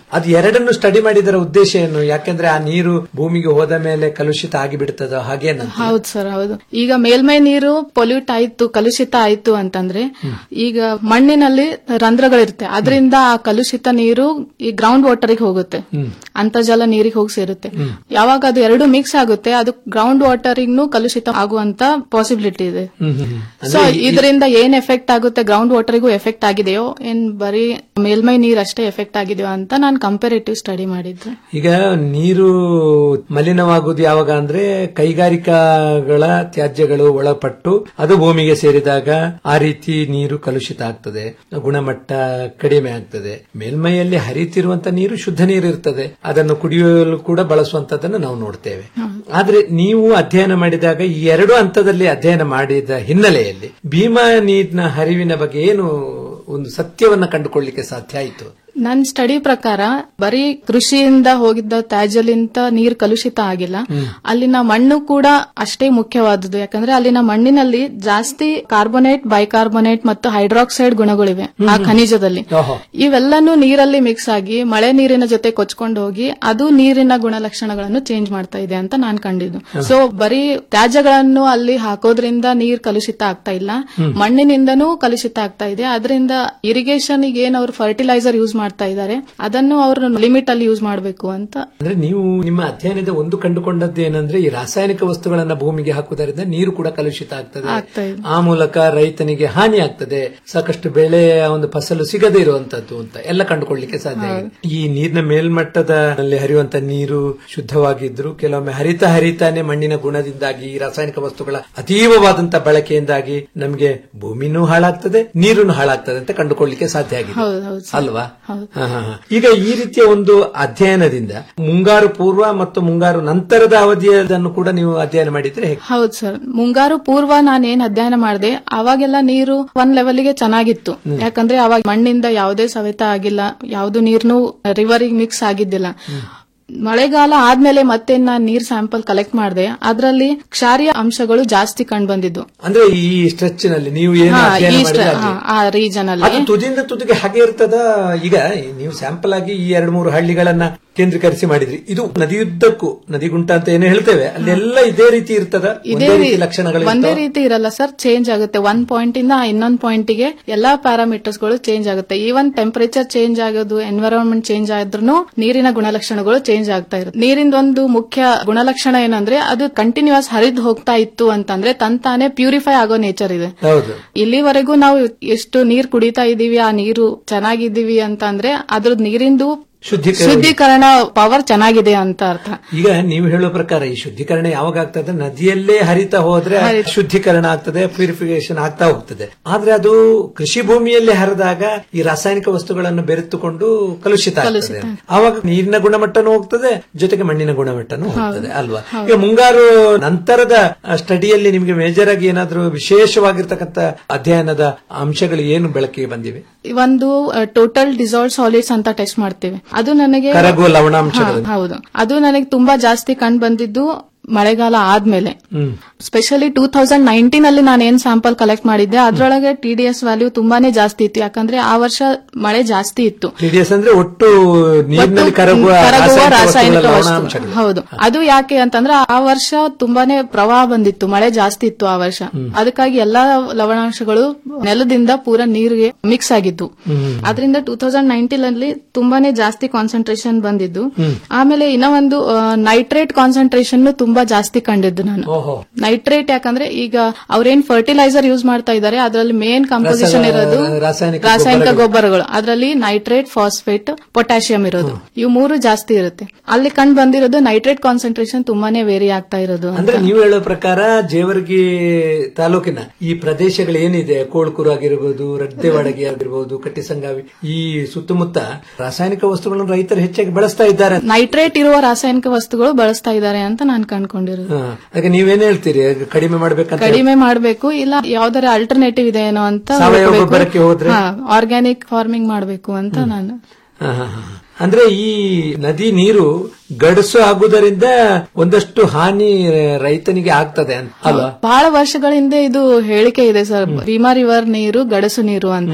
ಎರಡನ್ನು ಸ್ಟಡಿ ಮಾಡಿದರ ಉದ್ದೇಶ ಏನು ಯಾಕೆಂದ್ರೆ ಆ ನೀರು ಭೂಮಿಗೆ ಹೋದ ಮೇಲೆ ಕಲುಷಿತ ಆಗಿಬಿಡ್ತದ ಹಾಗೇನ ಹೌದು ಸರ್ ಹೌದು ಈಗ ಮೇಲ್ಮೈ ನೀರು ಪೊಲ್ಯೂಟ್ ಆಯ್ತು ಕಲುಷಿತ ಆಯ್ತು ಅಂತಂದ್ರೆ ಈಗ ಮಣ್ಣಿನಲ್ಲಿ ರಂಧ್ರಗಳಿರುತ್ತೆ ಅದರಿಂದ ಆ ಕಲುಷಿತ ನೀರು ಈ ಗ್ರೌಂಡ್ ವಾಟರ್ಗೆ ಹೋಗುತ್ತೆ ಅಂತರ್ಜಲ ನೀರಿಗೆ ಹೋಗಿ ಸೇರುತ್ತೆ ಯಾವಾಗ ಅದು ಎರಡು ಮಿಕ್ಸ್ ಆಗುತ್ತೆ ಅದು ಗ್ರೌಂಡ್ ವಾಟರಿಗೂ ಕಲುಷಿತ ಆಗುವಂತ ಪಾಸಿಬಿಲಿಟಿ ಇದೆ ಸೊ ಇದರಿಂದ ಏನ್ ಎಫೆಕ್ಟ್ ಆಗುತ್ತೆ ಗ್ರೌಂಡ್ ವಾಟರ್ಗೂ ಎಫೆಕ್ಟ್ ಆಗಿದೆಯೋ ಏನ್ ಬರೀ ಮೇಲ್ಮೈ ನೀರ್ ಅಷ್ಟೇ ಎಫೆಕ್ಟ್ ಆಗಿದೆಯೋ ಅಂತ ನಾನು ಕಂಪೇರೇಟಿವ್ ಸ್ಟಡಿ ಮಾಡಿದ್ದೆ ಈಗ ನೀರು ಮಲಿನವಾಗುವುದು ಯಾವಾಗ ಅಂದ್ರೆ ಕೈಗಾರಿಕಾಗಳ ತ್ಯಾಜ್ಯಗಳು ಒಳಪಟ್ಟು ಅದು ಭೂಮಿಗೆ ಸೇರಿದಾಗ ಆ ರೀತಿ ನೀರು ಕಲುಷಿತ ಆಗ್ತದೆ ಗುಣಮಟ್ಟ ಕಡಿಮೆ ಆಗ್ತದೆ ಮೇಲ್ಮೈಯಲ್ಲಿ ಹರಿತಿರುವಂತ ನೀರು ಶುದ್ಧ ನೀರು ಇರ್ತದೆ ಅದನ್ನು ಕುಡಿಯಲು ಕೂಡ ಬಳಸುವಂತದನ್ನು ನಾವು ನೋಡ್ತೇವೆ ಆದ್ರೆ ನೀವು ಅಧ್ಯಯನ ಮಾಡಿದಾಗ ಈ ಎರಡು ಹಂತದಲ್ಲಿ ಅಧ್ಯಯನ ಮಾಡಿದ ಹಿನ್ನೆಲೆಯಲ್ಲಿ ಭೀಮಾ ನೀರಿನ ಹರಿವಿನ ಬಗ್ಗೆ ಏನು ಒಂದು ಸತ್ಯವನ್ನ ಕಂಡುಕೊಳ್ಳಿಕ್ಕೆ ಸಾಧ್ಯ ಆಯಿತು ನನ್ ಸ್ಟಡಿ ಪ್ರಕಾರ ಬರೀ ಕೃಷಿಯಿಂದ ಹೋಗಿದ್ದ ತ್ಯಾಜ್ಯಲಿಂತ ನೀರ್ ಕಲುಷಿತ ಆಗಿಲ್ಲ ಅಲ್ಲಿನ ಮಣ್ಣು ಕೂಡ ಅಷ್ಟೇ ಮುಖ್ಯವಾದದ್ದು ಯಾಕಂದ್ರೆ ಅಲ್ಲಿನ ಮಣ್ಣಿನಲ್ಲಿ ಜಾಸ್ತಿ ಕಾರ್ಬೋನೇಟ್ ಬೈಕಾರ್ಬೋನೇಟ್ ಮತ್ತು ಹೈಡ್ರಾಕ್ಸೈಡ್ ಗುಣಗಳಿವೆ ಆ ಖನಿಜದಲ್ಲಿ ಇವೆಲ್ಲನೂ ನೀರಲ್ಲಿ ಮಿಕ್ಸ್ ಆಗಿ ಮಳೆ ನೀರಿನ ಜೊತೆ ಕೊಚ್ಕೊಂಡು ಹೋಗಿ ಅದು ನೀರಿನ ಗುಣಲಕ್ಷಣಗಳನ್ನು ಚೇಂಜ್ ಮಾಡ್ತಾ ಇದೆ ಅಂತ ನಾನ್ ಕಂಡಿದ್ದು ಸೊ ಬರೀ ತ್ಯಾಜ್ಯಗಳನ್ನು ಅಲ್ಲಿ ಹಾಕೋದ್ರಿಂದ ನೀರ್ ಕಲುಷಿತ ಆಗ್ತಾ ಇಲ್ಲ ಮಣ್ಣಿನಿಂದನೂ ಕಲುಷಿತ ಆಗ್ತಾ ಇದೆ ಅದರಿಂದ ಇರಿಗೇಷನ್ ಏನ್ ಅವ್ರು ಫರ್ಟಿಲೈಸರ್ ಯೂಸ್ ಮಾಡ್ತಾ ಇದ್ದಾರೆ ಅದನ್ನು ಅವರು ಲಿಮಿಟ್ ಅಲ್ಲಿ ಯೂಸ್ ಮಾಡಬೇಕು ಅಂತ ಅಂದ್ರೆ ನೀವು ನಿಮ್ಮ ಅಧ್ಯಯನದ ಒಂದು ಕಂಡುಕೊಂಡದ್ದು ಏನಂದ್ರೆ ಈ ರಾಸಾಯನಿಕ ವಸ್ತುಗಳನ್ನ ಭೂಮಿಗೆ ಹಾಕುವುದರಿಂದ ನೀರು ಕೂಡ ಕಲುಷಿತ ಆಗ್ತದೆ ಆಗ್ತಾ ಇದೆ ಆ ಮೂಲಕ ರೈತನಿಗೆ ಹಾನಿ ಆಗ್ತದೆ ಸಾಕಷ್ಟು ಬೆಳೆಯ ಒಂದು ಫಸಲು ಸಿಗದೇ ಇರುವಂತದ್ದು ಅಂತ ಎಲ್ಲ ಕಂಡುಕೊಳ್ಳಿಕ್ಕೆ ಸಾಧ್ಯ ಆಗಿದೆ. ಈ ನೀರಿನ ಮೇಲ್ಮಟ್ಟದಲ್ಲಿ ಹರಿಯುವಂತ ನೀರು ಶುದ್ಧವಾಗಿದ್ರು ಕೆಲವೊಮ್ಮೆ ಹರಿತ ಹರಿತಾನೆ ಮಣ್ಣಿನ ಗುಣದಿಂದಾಗಿ ಈ ರಾಸಾಯನಿಕ ವಸ್ತುಗಳ ಅತೀವವಾದಂತ ಬಳಕೆಯಿಂದಾಗಿ ನಮಗೆ ಭೂಮಿನೂ ಹಾಳಾಗ್ತದೆ ನೀರುನು ಹಾಳಾಗ್ತದೆ ಅಂತ ಕಂಡುಕೊಳ್ಳಿಕ್ಕೆ ಸಾಧ್ಯ ಆಗಿದೆ ಹೌದು ಹೌದು ಸರ್. ಅಲ್ವಾ ಹೌದು. ಹಾ, ಹಾ, ಹಾ. ಈಗ ಈ ರೀತಿಯ ಒಂದು ಅಧ್ಯಯನದಿಂದ ಮುಂಗಾರು ಪೂರ್ವ ಮತ್ತು ಮುಂಗಾರು ನಂತರದ ಅವಧಿಯದನ್ನು ಕೂಡ ನೀವು ಅಧ್ಯಯನ ಮಾಡಿದ್ರೆ ಹೇಗೆ ಹೌದು ಸರ್ ಮುಂಗಾರು ಪೂರ್ವ ನಾನು ಏನ್ ಅಧ್ಯಯನ ಮಾಡಿದೆ ಅವಾಗೆಲ್ಲ ನೀರು ಒಂದ್ ಲೆವೆಲ್ಗೆ ಚೆನ್ನಾಗಿತ್ತು ಯಾಕಂದ್ರೆ ಅವಾಗ ಮಣ್ಣಿಂದ ಯಾವುದೇ ಸವೆತ ಆಗಿಲ್ಲ ಯಾವ್ದು ನೀರ್ನು ರಿವರಿಗೆ ಮಿಕ್ಸ್ ಆಗಿದ್ದಿಲ್ಲ ಮಳೆಗಾಲ ಆದ್ಮೇಲೆ ಮತ್ತೆ ನಾನ್ ನೀರ್ ಸ್ಯಾಂಪಲ್ ಕಲೆಕ್ಟ್ ಮಾಡಿದೆ ಅದರಲ್ಲಿ ಕ್ಷಾರಿಯ ಅಂಶಗಳು ಜಾಸ್ತಿ ಕಂಡು ಬಂದಿದ್ದು ಅಂದ್ರೆ ಈ ಸ್ಟ್ರೆಚ್ ನಲ್ಲಿ ನೀವು ಏನು ಹಾ, ಅಧ್ಯಯನ ಈ ಮಾಡಿದ್ರೆ ಸ್ಟ- ಅಲ್ಲಿ. ಹಾ, ಆ ರೀಜನ್ ಅದು ಅಲ್ಲಿ ತುದಿಯಿಂದ ತುದಿಗೆ ಹಾಗೆ ಇರ್ತದ ಈಗ ನೀವು ಸ್ಯಾಂಪಲ್ ಆಗಿ ಈ ಎರಡು ಮೂರು ಹಳ್ಳಿಗಳನ್ನ ಕೇಂದ್ರೀಕರಿಸಿ ಮಾಡಿದ್ರಿ ಇದು ನದಿಯುದ್ದಕ್ಕೂ ನದಿಗುಂಟ ಅಂತ ಏನು ಹೇಳ್ತೇವೆ ಅಲ್ಲೆಲ್ಲ ಇದೇ ರೀತಿ ಇರ್ತದ ಇದೇ ಒಂದೇ ರೀ- ರೀತಿ ಲಕ್ಷಣಗಳು ಒಂದೇ ಇರ್ತಾವ? ರೀತಿ ಇರಲ್ಲ ಸರ್ ಚೇಂಜ್ ಆಗುತ್ತೆ ಒಂದ್ ಪಾಯಿಂಟ್ ಇಂದ ಇನ್ನೊಂದ್ ಪಾಯಿಂಟ್ ಗೆ ಎಲ್ಲಾ ಪ್ಯಾರಾಮೀಟರ್ಸ್ ಗಳು ಚೇಂಜ್ ಆಗುತ್ತೆ ಈವನ್ ಟೆಂಪರೇಚರ್ ಚೇಂಜ್ ಆಗೋದು ಎನ್ವಿರಾನ್ಮೆಂಟ್ ಚೇಂಜ್ ಆದ್ರೂ ನೀರಿನ ಗುಣಲಕ್ಷಣಗಳು ಚೇಂಜ್ ಆಗ್ತಾ ಇರುತ್ತೆ ನೀರಿಂದ ಒಂದು ಮುಖ್ಯ ಗುಣಲಕ್ಷಣ ಏನಂದ್ರೆ ಅದು ಕಂಟಿನ್ಯೂಸ್ ಹರಿದು ಹೋಗ್ತಾ ಇತ್ತು ಅಂತಂದ್ರೆ ತಂತಾನೆ ಪ್ಯೂರಿಫೈ ಆಗೋ ನೇಚರ್ ಇದೆ ಹೌದು ಇಲ್ಲಿವರೆಗೂ ನಾವು ಎಷ್ಟು ನೀರ್ ಕುಡಿತಾ ಇದೀವಿ ಆ ನೀರು ಚೆನ್ನಾಗಿದ್ದೀವಿ ಅಂತ ಅಂದ್ರೆ ಅದ್ರದ್ ನೀರಿಂದು ಶುದ್ಧೀಕರಣ ಶುದ್ಧೀಕರಣ ಪವರ್ ಚೆನ್ನಾಗಿದೆ ಅಂತ ಅರ್ಥ ಈಗ ನೀವು ಹೇಳೋ ಪ್ರಕಾರ ಈ ಶುದ್ಧೀಕರಣ ಯಾವಾಗ ಆಗ್ತದೆ ನದಿಯಲ್ಲೇ ಹರಿತಾ ಹೋದ್ರೆ ಶುದ್ಧೀಕರಣ ಆಗ್ತದೆ ಪ್ಯೂರಿಫಿಕೇಶನ್ ಆಗ್ತಾ ಹೋಗ್ತದೆ ಆದ್ರೆ ಅದು ಕೃಷಿ ಭೂಮಿಯಲ್ಲಿ ಹರಿದಾಗ ಈ ರಾಸಾಯನಿಕ ವಸ್ತುಗಳನ್ನು ಬೆರೆತುಕೊಂಡು ಕಲುಷಿತ ಆಗ್ತದೆ ಆವಾಗ ನೀರಿನ ಗುಣಮಟ್ಟನೂ ಹೋಗ್ತದೆ ಜೊತೆಗೆ ಮಣ್ಣಿನ ಗುಣಮಟ್ಟನೂ ಹೋಗ್ತದೆ ಅಲ್ವಾ ಈಗ ಮುಂಗಾರು ನಂತರದ ಸ್ಟಡಿಯಲ್ಲಿ ನಿಮಗೆ ಮೇಜರ್ ಆಗಿ ಏನಾದ್ರೂ ವಿಶೇಷವಾಗಿರ್ತಕ್ಕಂಥ ಅಧ್ಯಯನದ ಅಂಶಗಳು ಏನು ಬೆಳಕಿಗೆ ಬಂದಿವೆ ಒಂದು ಟೋಟಲ್ ಡಿಸಾಲ್ವ್ ಸಾಲಿಡ್ಸ್ ಅಂತ ಟೆಸ್ಟ್ ಮಾಡ್ತೇವೆ ಅದು ನನಗೆ ಕರಗುವ ಲವಣಾಂಶಗಳು. ಹಾ, ಹೌದು ಅದು ನನಗೆ ತುಂಬಾ ಜಾಸ್ತಿ ಕಂಡು ಬಂದಿದ್ದು ಮಳೆಗಾಲ ಆದ್ಮೇಲೆ hmm specially two thousand nineteen ಅಲ್ಲಿ ನಾನು ಏನ್ ಸ್ಯಾಂಪಲ್ ಕಲೆಕ್ಟ್ ಮಾಡಿದ್ದೆ ಅದ್ರೊಳಗೆ ಟಿಡಿಎಸ್ ವ್ಯಾಲ್ಯೂ ತುಂಬಾನೇ ಜಾಸ್ತಿ ಇತ್ತು ಯಾಕಂದ್ರೆ ಆ ವರ್ಷ ಮಳೆ ಜಾಸ್ತಿ ಇತ್ತು ಟಿಡಿಎಸ್ ಅಂದ್ರೆ ಒಟ್ಟು ನೀರಿನಲ್ಲಿ ಕರಗುವ ಕರಗುವ ರಾಸಾಯನಿಕ ರಾಸಾಯನಿಕ ವಸ್ತುಗಳ ವಸ್ತು ಲವಣಾಂಶಗಳು ಹೌದು ಅದು ಯಾಕೆ ಅಂತಂದ್ರೆ ಆ ವರ್ಷ ತುಂಬಾನೇ ಪ್ರವಾಹ ಬಂದಿತ್ತು ಮಳೆ ಜಾಸ್ತಿ ಇತ್ತು ಆ ವರ್ಷ ಅದಕ್ಕಾಗಿ ಎಲ್ಲಾ ಲವಣಾಂಶಗಳು ನೆಲದಿಂದ ಪೂರ ನೀರಿಗೆ ಮಿಕ್ಸ್ ಆಗಿದ್ದು ಅದರಿಂದ ಟೂ ತೌಸಂಡ್ ನೈನ್ಟೀನ್ ಅಲ್ಲಿ ತುಂಬಾನೇ ಜಾಸ್ತಿ ಕಾನ್ಸಂಟ್ರೇಷನ್ ಬಂದಿದ್ದು ಆಮೇಲೆ ಇನ್ನ ಒಂದು ನೈಟ್ರೇಟ್ ಕಾನ್ಸಂಟ್ರೇಷನ್ ತುಂಬಾ ಜಾಸ್ತಿ ಕಂಡಿದ್ದು ನಾನು ಓಹೋ ನೈಟ್ರೇಟ್ ಯಾಕಂದ್ರೆ ಈಗ ಅವ್ರೇನ್ ಫರ್ಟಿಲೈಸರ್ ಯೂಸ್ ಮಾಡ್ತಾ ಇದ್ದಾರೆ ಅದರಲ್ಲಿ ಮೇನ್ ಕಂಪೋಸಿಷನ್ ರಸ- ಇರೋದು ರಾಸಾಯನಿಕ ರಾಸಾಯನಿಕ ಗೊಬ್ಬರಗಳು. ಗೊಬ್ಬರಗಳು ಅದರಲ್ಲಿ ನೈಟ್ರೇಟ್ ಫಾಸ್ಫೇಟ್ ಪೊಟ್ಯಾಷಿಯಂ ಇರೋದು ಇವು ಮೂರು ಜಾಸ್ತಿ ಇರುತ್ತೆ ಅಲ್ಲಿ ಕಂಡು ಬಂದಿರೋದು ನೈಟ್ರೇಟ್ ಕಾನ್ಸಂಟ್ರೇಷನ್ ತುಂಬಾನೇ ವೇರಿ ಆಗ್ತಾ ಇರೋದು ಅಂತ. ಅಂದ್ರೆ ನೀವು ಹೇಳೋ ಪ್ರಕಾರ ಜೇವರ್ಗಿ ತಾಲೂಕಿನ ಈ ಪ್ರದೇಶಗಳು ಏನಿದೆ ಕೋಳ್ಕೂರು ಆಗಿರ್ಬೋದು ರಡ್ಡೆವಾಡಗಿ ಆಗಿರ್ಬೋದು ಕಟ್ಟಿಸಂಗಾವಿ ಈ ಸುತ್ತಮುತ್ತ ರಾಸಾಯನಿಕ ವಸ್ತುಗಳನ್ನು ರೈತರು ಹೆಚ್ಚಾಗಿ ಬಳಸ್ತಾ ಇದ್ದಾರೆ ನೈಟ್ರೇಟ್ ಇರುವ ರಾಸಾಯನಿಕ ವಸ್ತುಗಳು ಬಳಸ್ತಾ ಇದ್ದಾರೆ ಅಂತ ನಾನು ಕಂಡ್ಕೊಂಡಿರೋದು ಹಾ. ಅದಕ್ಕೆ ನೀವೇನ್ ಹೇಳ್ತೀರಿ ಕಡಿಮೆ ಮಾಡ್ಬೇಕಂತ ಕಡಿಮೆ ಮಾಡಬೇಕು ಇಲ್ಲ ಯಾವ್ದಾರ ಆಲ್ಟರ್ನೇಟಿವ್ ಇದೆ ಏನೋ ಅಂತ ಸಾವಯವ ಗೊಬ್ಬರಕ್ಕೆ ಹೋದ್ರೆ? ಆರ್ಗ್ಯಾನಿಕ್ ಫಾರ್ಮಿಂಗ್ ಮಾಡಬೇಕು ಅಂತ ನಾನು ಹಾ, ಹಾ, ಹಾ. ಅಂದ್ರೆ ಈ ನದಿ ನೀರು ಗಡಸು ಆಗುವುದರಿಂದ ಒಂದಷ್ಟು ಹಾನಿ ರೈತನಿಗೆ ಆಗ್ತದೆ ಅಂತ ಅಲ್ವಾ ಬಹಳ ವರ್ಷಗಳ ಹಿಂದೆ ಇದು ಹೇಳಿಕೆ ಇದೆ ಸರ್ ಭೀಮಾ ರಿವರ್ ನೀರು ಗಡಸು ನೀರು ಅಂತ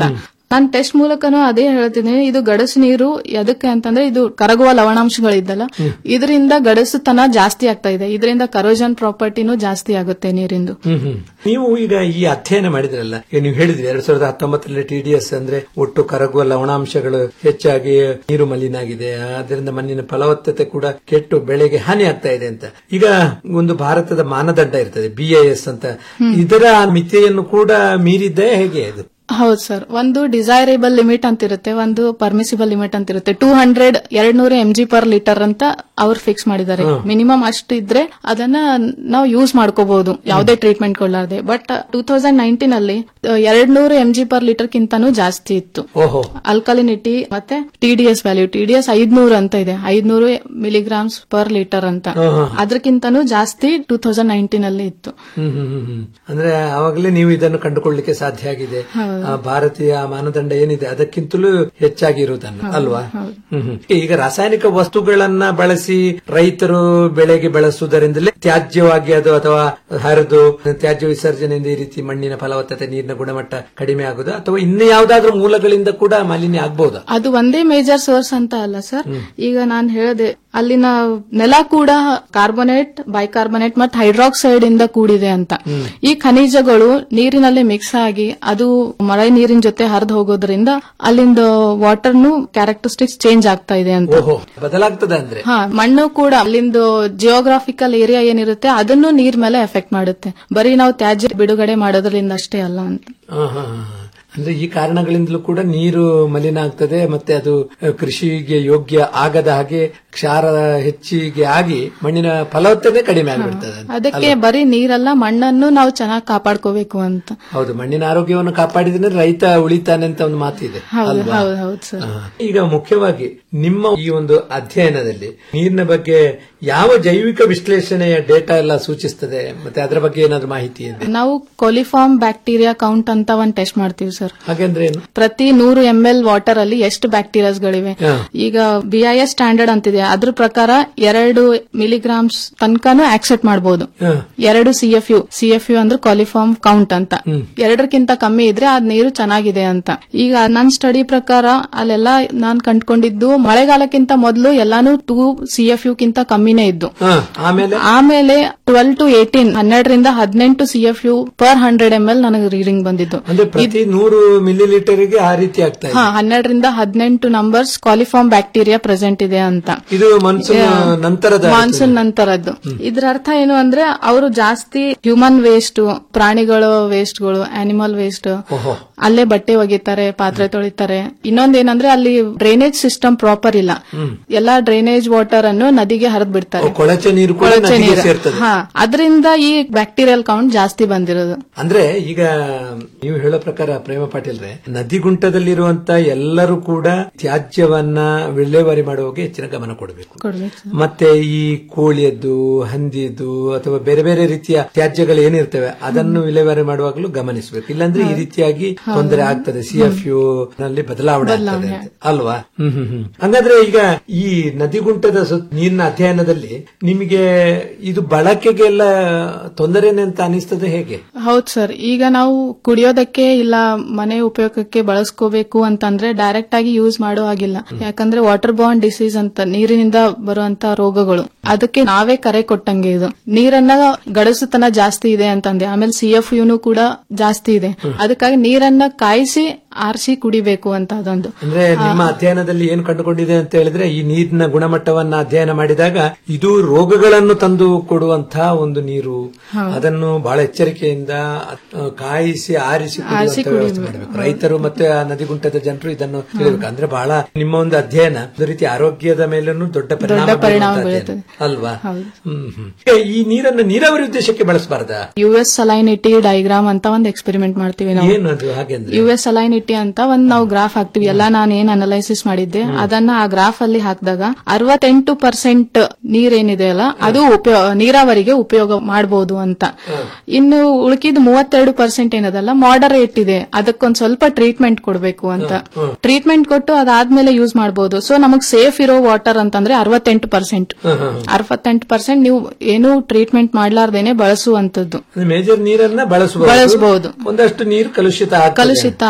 ನಾನ್ ಟೆಸ್ಟ್ ಮೂಲಕನೂ ಅದೇ ಹೇಳ್ತಿದ್ದೀನಿ ಇದು ಗಡಸು ನೀರು ಎದಕ್ಕೆ ಅಂತಂದ್ರೆ ಇದು ಕರಗುವ ಲವಣಾಂಶಗಳಿದ್ದಲ್ಲ ಇದರಿಂದ ಗಡಸುತನ ಜಾಸ್ತಿ ಆಗ್ತಾ ಇದೆ ಇದರಿಂದ ಕರೋಜನ್ ಪ್ರಾಪರ್ಟಿನೂ ಜಾಸ್ತಿ ಆಗುತ್ತೆ ನೀರಿಂದು ಹ್ಮ್ ಹ್ಮ್. ನೀವು ಈಗ ಈ ಅಧ್ಯಯನ ಮಾಡಿದ್ರಲ್ಲ ಈಗ ನೀವು ಹೇಳಿದ್ರಿ ಎರಡ್ ಸಾವಿರದ ಹತ್ತೊಂಬತ್ತರಲ್ಲಿ ಟಿಡಿಎಸ್ ಅಂದ್ರೆ ಒಟ್ಟು ಕರಗುವ ಲವಣಾಂಶಗಳು ಹೆಚ್ಚಾಗಿ ನೀರು ಮಲಿನ ಆಗಿದೆ ಅದರಿಂದ ಮಣ್ಣಿನ ಫಲವತ್ತತೆ ಕೂಡ ಕೆಟ್ಟು ಬೆಳೆಗೆ ಹಾನಿ ಆಗ್ತಾ ಇದೆ ಅಂತ ಈಗ ಒಂದು ಭಾರತದ ಮಾನದಂಡ ಇರ್ತದೆ ಬಿಐಎಸ್ ಅಂತ ಇದರ ಮಿತಿಯನ್ನು ಕೂಡ ಮೀರಿದ್ದೇ ಹೇಗೆ ಅದು ಹೌದು ಸರ್ ಒಂದು ಡಿಸೈರೇಬಲ್ ಲಿಮಿಟ್ ಅಂತ ಇರುತ್ತೆ ಒಂದು ಪರ್ಮಿಸಿಬಲ್ ಲಿಮಿಟ್ ಅಂತ ಇರುತ್ತೆ ಟೂ ಹಂಡ್ರೆಡ್ ಎರಡ್ ನೂರ ಎಂ ಜಿ ಪರ್ ಲೀಟರ್ ಅಂತ ಅವ್ರು ಫಿಕ್ಸ್ ಮಾಡಿದ್ದಾರೆ ಹ್ಮ್. ಮಿನಿಮಮ್ ಅಷ್ಟು ಇದ್ರೆ ಅದನ್ನ ನಾವು ಯೂಸ್ ಮಾಡ್ಕೋಬಹುದು ಯಾವುದೇ ಟ್ರೀಟ್ಮೆಂಟ್ ಕೊಳ್ಳಾರ್ದೆ ಬಟ್ ಟೂ ತೌಸಂಡ್ ನೈನ್ಟೀನ್ ಅಲ್ಲಿ ಎರಡ್ ನೂರು ಎಂ ಜಿ ಪರ್ ಲೀಟರ್ ಕಿಂತಾನೂ ಜಾಸ್ತಿ ಇತ್ತು ಓಹೋ ಅಲ್ಕಲಿನಿಟಿ ಮತ್ತೆ ಟಿಡಿಎಸ್ ವ್ಯಾಲ್ಯೂ ಟಿಡಿಎಸ್ ಐದ್ನೂರು ಅಂತ ಇದೆ ಐದ್ನೂರು ಮಿಲಿಗ್ರಾಮ್ಸ್ ಪರ್ ಲೀಟರ್ ಅಂತ ಹಾ, ಹಾ. ಅದಕ್ಕಿಂತನೂ ಜಾಸ್ತಿ ಟೂ ತೌಸಂಡ್ ನೈನ್ಟೀನ್ ಅಲ್ಲಿ ಇತ್ತು ಹ್ಮ್ ಹ್ಮ್ ಹ್ಮ್ ಹ್ಮ್. ಅಂದ್ರೆ ಆವಾಗಲೇ ನೀವು ಇದನ್ನು ಕಂಡುಕೊಳ್ಳಿಕ್ಕೆ ಸಾಧ್ಯ ಆಗಿದೆ ಹೌದು. ಆ ಭಾರತೀಯ ಮಾನದಂಡ ಏನಿದೆ ಅದಕ್ಕಿಂತಲೂ ಹೆಚ್ಚಾಗಿರುವುದನ್ನು ಅಲ್ವಾ ಹ್ಮ್ ಹ್ಮ್. ಈಗ ರಾಸಾಯನಿಕ ವಸ್ತುಗಳನ್ನ ಬಳಸಿ ರೈತರು ಬೆಳೆಗೆ ಬಳಸುವುದರಿಂದಲೇ ತ್ಯಾಜ್ಯವಾಗಿ ಅದು ಅಥವಾ ಹರಿದು ತ್ಯಾಜ್ಯ ವಿಸರ್ಜನೆಯಿಂದ ಈ ರೀತಿ ಮಣ್ಣಿನ ಫಲವತ್ತತೆ ನೀರಿನ ಗುಣಮಟ್ಟ ಕಡಿಮೆ ಆಗುದು ಅಥವಾ ಇನ್ನು ಯಾವ್ದಾದ್ರೂ ಮೂಲಗಳಿಂದ ಕೂಡ ಮಾಲಿನ್ಯ ಆಗ್ಬಹುದಾ ಅದು ಒಂದೇ ಮೇಜರ್ ಸೋರ್ಸ್ ಅಂತ ಅಲ್ಲ ಸರ್ ಈಗ ನಾನು ಹೇಳಿದೆ ಅಲ್ಲಿನ ನೆಲ ಕೂಡ ಕಾರ್ಬೊನೇಟ್ ಬೈಕಾರ್ಬೊನೇಟ್ ಮತ್ತು ಹೈಡ್ರಾಕ್ಸೈಡ್ ಇಂದ ಕೂಡಿದೆ ಅಂತ ಈ ಖನಿಜಗಳು ನೀರಿನಲ್ಲಿ ಮಿಕ್ಸ್ ಆಗಿ ಅದು ಮಳೆ ನೀರಿನ ಜೊತೆ ಹರಿದು ಹೋಗೋದ್ರಿಂದ ಅಲ್ಲಿಂದ ವಾಟರ್ನು ಕ್ಯಾರೆಕ್ಟರಿಸ್ಟಿಕ್ಸ್ ಚೇಂಜ್ ಆಗ್ತಾ ಇದೆ ಅಂತ ಓಹೋ ಬದಲಾಗ್ತದೆ ಅಂದ್ರೆ ಹಾ ಮಣ್ಣು ಕೂಡ ಅಲ್ಲಿಂದ ಜಿಯೋಗ್ರಾಫಿಕಲ್ ಏರಿಯಾ ಏನಿರುತ್ತೆ ಅದನ್ನು ನೀರ್ ಮೇಲೆ ಎಫೆಕ್ಟ್ ಮಾಡುತ್ತೆ ಬರೀ ನಾವು ತ್ಯಾಜ್ಯ ಬಿಡುಗಡೆ ಮಾಡೋದ್ರಿಂದ ಅಷ್ಟೇ ಅಲ್ಲ ಅಂತ ಆ, ಹಾ, ಹಾ. ಅಂದ್ರೆ ಈ ಕಾರಣಗಳಿಂದಲೂ ಕೂಡ ನೀರು ಮಲಿನ ಆಗ್ತದೆ ಮತ್ತೆ ಅದು ಅ, ಕೃಷಿಗೆ ಯೋಗ್ಯ ಆಗದ ಹಾಗೆ ಕ್ಷಾರ ಹೆಚ್ಚಿಗೆ ಆಗಿ ಮಣ್ಣಿನ ಫಲವತ್ತತೆ ಕಡಿಮೆ ಆಗಿಬಿಡ್ತದೆ ಅದಕ್ಕೆ ಬರೀ ನೀರಲ್ಲ ಮಣ್ಣನ್ನು ನಾವು ಚೆನ್ನಾಗಿ ಕಾಪಾಡ್ಕೋಬೇಕು ಅಂತ ಹೌದು ಮಣ್ಣಿನ ಆರೋಗ್ಯವನ್ನು ಕಾಪಾಡಿದ್ರೆ ರೈತ ಉಳಿತಾನೆ ಅಂತ ಒಂದು ಮಾತಿದೆ ಹೌದು ಅಲ್ವಾ ಹೌದು ಹೌದು ಸರ್ ಆ, ಈಗ ಮುಖ್ಯವಾಗಿ ನಿಮ್ಮ ಈ ಒಂದು ಅಧ್ಯಯನದಲ್ಲಿ ನೀರಿನ ಬಗ್ಗೆ ಯಾವ ಜೈವಿಕ ವಿಶ್ಲೇಷಣೆಯ ಡೇಟಾ ಎಲ್ಲ ಸೂಚಿಸ್ತದೆ ಮತ್ತೆ ಅದರ ಬಗ್ಗೆ ಏನಾದ್ರೂ ಮಾಹಿತಿ ಇದೆ ನಾವು ಕೊಲಿಫಾರ್ಮ್ ಬ್ಯಾಕ್ಟೀರಿಯಾ ಕೌಂಟ್ ಅಂತ ಒಂದ್ ಟೆಸ್ಟ್ ಮಾಡ್ತೀವಿ ಸರ್ ಹಾಗೆಂದ್ರೆ ಏನು ಪ್ರತಿ ನೂರು ಎಂ ಎಲ್ ವಾಟರ್ ಅಲ್ಲಿ ಎಷ್ಟು ಬ್ಯಾಕ್ಟೀರಿಯಾಸ್ ಗಳಿವೆ ಹಾ. ಈಗ ಬಿಐಎಸ್ ಸ್ಟ್ಯಾಂಡರ್ಡ್ ಅಂತಿದೆ ಅದ್ರ ಪ್ರಕಾರ ಎರಡು ಮಿಲಿಗ್ರಾಮ್ಸ್ ತನಕನೂ ಆಕ್ಸೆಪ್ಟ್ ಮಾಡಬಹುದು ಹಾ. ಎರಡು C F U C F U ಅಂದ್ರೆ ಕ್ವಾಲಿಫಾರ್ಮ್ ಕೌಂಟ್ ಅಂತ ಎರಡಕ್ಕಿಂತ ಕಮ್ಮಿ ಇದ್ರೆ ಅದ್ ನೀರು ಚೆನ್ನಾಗಿದೆ ಅಂತ ಈಗ ನನ್ ಸ್ಟಡಿ ಪ್ರಕಾರ ಅಲ್ಲೆಲ್ಲ ನಾನ್ ಕಂಡ್ಕೊಂಡಿದ್ದು ಮಳೆಗಾಲಕ್ಕಿಂತ ಮೊದಲು ಎಲ್ಲಾನು ಟೂ ಸಿ ಎಫ್ ಯು ಕಿಂತ ಕಮ್ಮಿನೇ ಇದ್ದು ಹಾ, ಆಮೇಲೆ ಆಮೇಲೆ ಟ್ವೆಲ್ ಟು ಏಟೀನ್ ಹನ್ನೆರಡರಿಂದ ಹದಿನೆಂಟು C F U per hundred M L ನನಗೆ ರೀಡಿಂಗ್ ಬಂದಿದ್ದು ಅಂದ್ರೆ ಪ್ರತಿ ನೂರು ಮಿಲಿ ಲೀಟರ್ಗೆ ಆ ರೀತಿ ಆಗ್ತಾ ಇದೆ ಹಾ ಹನ್ನೆರಡರಿಂದ ಹದಿನೆಂಟು ನಂಬರ್ಸ್ ಕ್ವಾಲಿಫಾರ್ಮ್ ಬ್ಯಾಕ್ಟೀರಿಯಾ ಪ್ರೆಸೆಂಟ್ ಇದೆ ಅಂತ ಇದು ಮಾನ್ಸೂನ್ ನಂತರದ ಮಾನ್ಸೂನ್ ನಂತರದ್ದು ಇದ್ರ ಅರ್ಥ ಏನು ಅಂದ್ರೆ ಅವರು ಜಾಸ್ತಿ ಹ್ಯೂಮನ್ ವೇಸ್ಟ್ ಪ್ರಾಣಿಗಳ ವೇಸ್ಟ್ಗಳು ಆನಿಮಲ್ ವೇಸ್ಟ್ ಓಹೋ ಅಲ್ಲೇ ಬಟ್ಟೆ ಒಗಿತಾರೆ ಪಾತ್ರೆ ತೊಳಿತಾರೆ ಇನ್ನೊಂದೇನಂದ್ರೆ ಅಲ್ಲಿ ಡ್ರೈನೇಜ್ ಸಿಸ್ಟಮ್ ಪ್ರಾಪರ್ ಇಲ್ಲ ಹ್ಮ್. ಎಲ್ಲಾ ಡ್ರೈನೇಜ್ ವಾಟರ್ ಅನ್ನು ನದಿಗೆ ಹರಿದ್ ಬಿಡ್ತಾರೆ ಕೊಳಚೆ ನೀರು ಕೂಡ ಕೊಳಚೆ ನದಿಗೆ ನೀರು ಸೇರ್ತದೆ ಹಾ ಅದರಿಂದ ಈ ಬ್ಯಾಕ್ಟೀರಿಯಲ್ ಕೌಂಟ್ ಜಾಸ್ತಿ ಬಂದಿರೋದು ಅಂದ್ರೆ ಈಗ ನೀವು ಹೇಳೋ ಪ್ರಕಾರ ಪ್ರೇಮ ಪಾಟೀಲ್ರೆ ನದಿಗುಂಟದಲ್ಲಿರುವಂತ ಎಲ್ಲರೂ ಕೂಡ ತ್ಯಾಜ್ಯವನ್ನ ವಿಲೇವಾರಿ ಮಾಡುವಾಗ ಹೆಚ್ಚಿನ ಗಮನ ಕೊಡಬೇಕು ಕೊಡ್ಬೇಕು ಮತ್ತೆ ಈ ಕೋಳಿಯದ್ದು ಹಂದಿಯದ್ದು ಅಥವಾ ಬೇರೆ ಬೇರೆ ರೀತಿಯ ತ್ಯಾಜ್ಯಗಳು ಏನಿರ್ತವೆ ಅದನ್ನು ವಿಲೇವಾರಿ ಮಾಡುವಾಗಲೂ ಗಮನಿಸಬೇಕು ಇಲ್ಲಾಂದ್ರೆ ಈ ರೀತಿಯಾಗಿ ತೊಂದರೆ ಆಗ್ತದೆ ಸಿ ಎಫ್ ಯು ನಲ್ಲಿ ಬದಲಾವಣೆ ಆಗ್ತದೆ ಅಂತ. ಅಲ್ವಾ ಹ್ಮ್ ಹ್ಮ್ ಹ್ಮ್ ಹಂಗಾದ್ರೆ ಈಗ ಈ ನದಿಗುಂಟದ ಸುತ್ತ ನೀರಿನ ಅಧ್ಯಯನದಲ್ಲಿ ನಿಮಗೆ ಇದು ಬಳಕೆಗೆಲ್ಲ ತೊಂದರೆನೆ ಅಂತ ಅನಿಸ್ತದೆ ಹೇಗೆ ಹೌದ್ ಸರ್ ಈಗ ನಾವು ಕುಡಿಯೋದಕ್ಕೆ ಇಲ್ಲ ಮನೆ ಉಪಯೋಗಕ್ಕೆ ಬಳಸ್ಕೋಬೇಕು ಅಂತಂದ್ರೆ ಡೈರೆಕ್ಟ್ ಆಗಿ ಯೂಸ್ ಮಾಡೋ ಹಾಗಿಲ್ಲ ಯಾಕಂದ್ರೆ ವಾಟರ್ ಬಾಂಡ್ ಡಿಸೀಸ್ ಅಂತ ನೀರಿನಿಂದ ಬರುವಂತ ರೋಗಗಳು ಅದಕ್ಕೆ ನಾವೇ ಕರೆ ಕೊಟ್ಟಂಗೆ ಇದು ನೀರನ್ನ ಗಡಸುತನ ಜಾಸ್ತಿ ಇದೆ ಅಂತಂದೆ ಆಮೇಲೆ ಸಿ ಎಫ್ ಯುನು ಕೂಡ ಜಾಸ್ತಿ ಇದೆ ಅದಕ್ಕಾಗಿ ನೀರನ್ನ ಕಾಯಿಸಿ ಆರಿಸಿ ಕುಡಿಬೇಕು ಅಂತ ಅದೊಂದು ಅಂದ್ರೆ ನಿಮ್ಮ ಅಧ್ಯಯನದಲ್ಲಿ ಏನು ಕಂಡುಕೊಂಡಿದೆ ಅಂತ ಹೇಳಿದ್ರೆ ಈ ನೀರಿನ ಗುಣಮಟ್ಟವನ್ನ ಅಧ್ಯಯನ ಮಾಡಿದಾಗ ಇದು ರೋಗಗಳನ್ನು ತಂದು ಕೊಡುವಂತಹ ಒಂದು ನೀರು ಹೌದು. ಅದನ್ನು ಬಹಳ ಎಚ್ಚರಿಕೆಯಿಂದ ಅಹ್, ಕಾಯಿಸಿ ಆರಿಸಿ ಆರಿಸಿ ಕುಡಿಯುವಂತ ವ್ಯವಸ್ಥೆ ಕುಡಿಬೇಕು. ಮಾಡಬೇಕು ರೈತರು ಮತ್ತೆ ಆ ನದಿಗುಂಟದ ಜನರು ಇದನ್ನು ತಿಳಿಬೇಕು ಅಂದ್ರೆ ಬಹಳ ನಿಮ್ಮ ಒಂದು ಅಧ್ಯಯನ ಒಂದು ರೀತಿ ಆರೋಗ್ಯದ ಮೇಲೂ ದೊಡ್ಡ ಪರಿಣಾಮ ದೊಡ್ಡ ಪರಿಣಾಮ ಬೀರುವಂತ ಅಧ್ಯಯನ. ಬೀರುತ್ತದೆ. ಅಲ್ವಾ ಹೌದು. ಹ್ಮ್ ಹ್ಮ್. ಈಗ ಈ ನೀರನ್ನು ನೀರಾವರಿ ಉದ್ದೇಶಕ್ಕೆ ಬಳಸಬಾರ್ದಾ ಯು ಎಸ್ ಸಲೈನಿಟಿ ಡೈಗ್ರಾಮ್ ಅಂತ ಒಂದು ಎಕ್ಸ್ಪೆರಿಮೆಂಟ್ ಮಾಡ್ತೀವಿ ನಾವು ಏನು ಅದು ಹಾಗೆಂದ್ರೆ ಯು ಎಸ್ ಸಲೈನಿಟಿ ಅಂತ ಒಂದ್ ನಾವು ಗ್ರಾಫ್ ಹಾಕ್ತಿವಿ ಎಲ್ಲ ನಾನು ಏನ್ ಅನಲೈಸಿಸ್ ಮಾಡಿದ್ದೆ ಅದನ್ನ ಆ ಗ್ರಾಫ್ ಅಲ್ಲಿ ಹಾಕಿದಾಗ ಅರವತ್ತೆಂಟು ಪರ್ಸೆಂಟ್ ನೀರೇನಿದೆ ಅಲ್ಲ ಅದು ಉಪಯೋಗ ನೀರಾವರಿಗೆ ಉಪಯೋಗ ಮಾಡಬಹುದು ಅಂತ ಇನ್ನು ಉಳಿಕಿದ ಮೂವತ್ತೆರಡು ಪರ್ಸೆಂಟ್ ಏನದಲ್ಲ ಮಾಡರೇಟ್ ಇದೆ ಅದಕ್ಕೊಂದ್ ಸ್ವಲ್ಪ ಟ್ರೀಟ್ಮೆಂಟ್ ಕೊಡಬೇಕು ಅಂತ ಟ್ರೀಟ್ಮೆಂಟ್ ಕೊಟ್ಟು ಅದಾದ್ಮೇಲೆ ಯೂಸ್ ಮಾಡಬಹುದು ಸೊ ನಮಗ್ ಸೇಫ್ ಇರೋ ವಾಟರ್ ಅಂತಂದ್ರೆ ಅರವತ್ತೆಂಟು ಪರ್ಸೆಂಟ್ ಅರವತ್ತೆಂಟು ಪರ್ಸೆಂಟ್ ನೀವು ಏನು ಟ್ರೀಟ್ಮೆಂಟ್ ಮಾಡ್ಲಾರ್ದೇನೆ ಬಳಸುವಂತದ್ದು ಮೇಜರ್ ನೀರನ್ನ ಬಳಸಬಹುದು ಬಳಸಬಹುದು ಒಂದಷ್ಟು ನೀರು ಕಲುಷಿತ ಆಗ್ತದೆ. ಕಲುಷಿತ ಆಗಿದೆ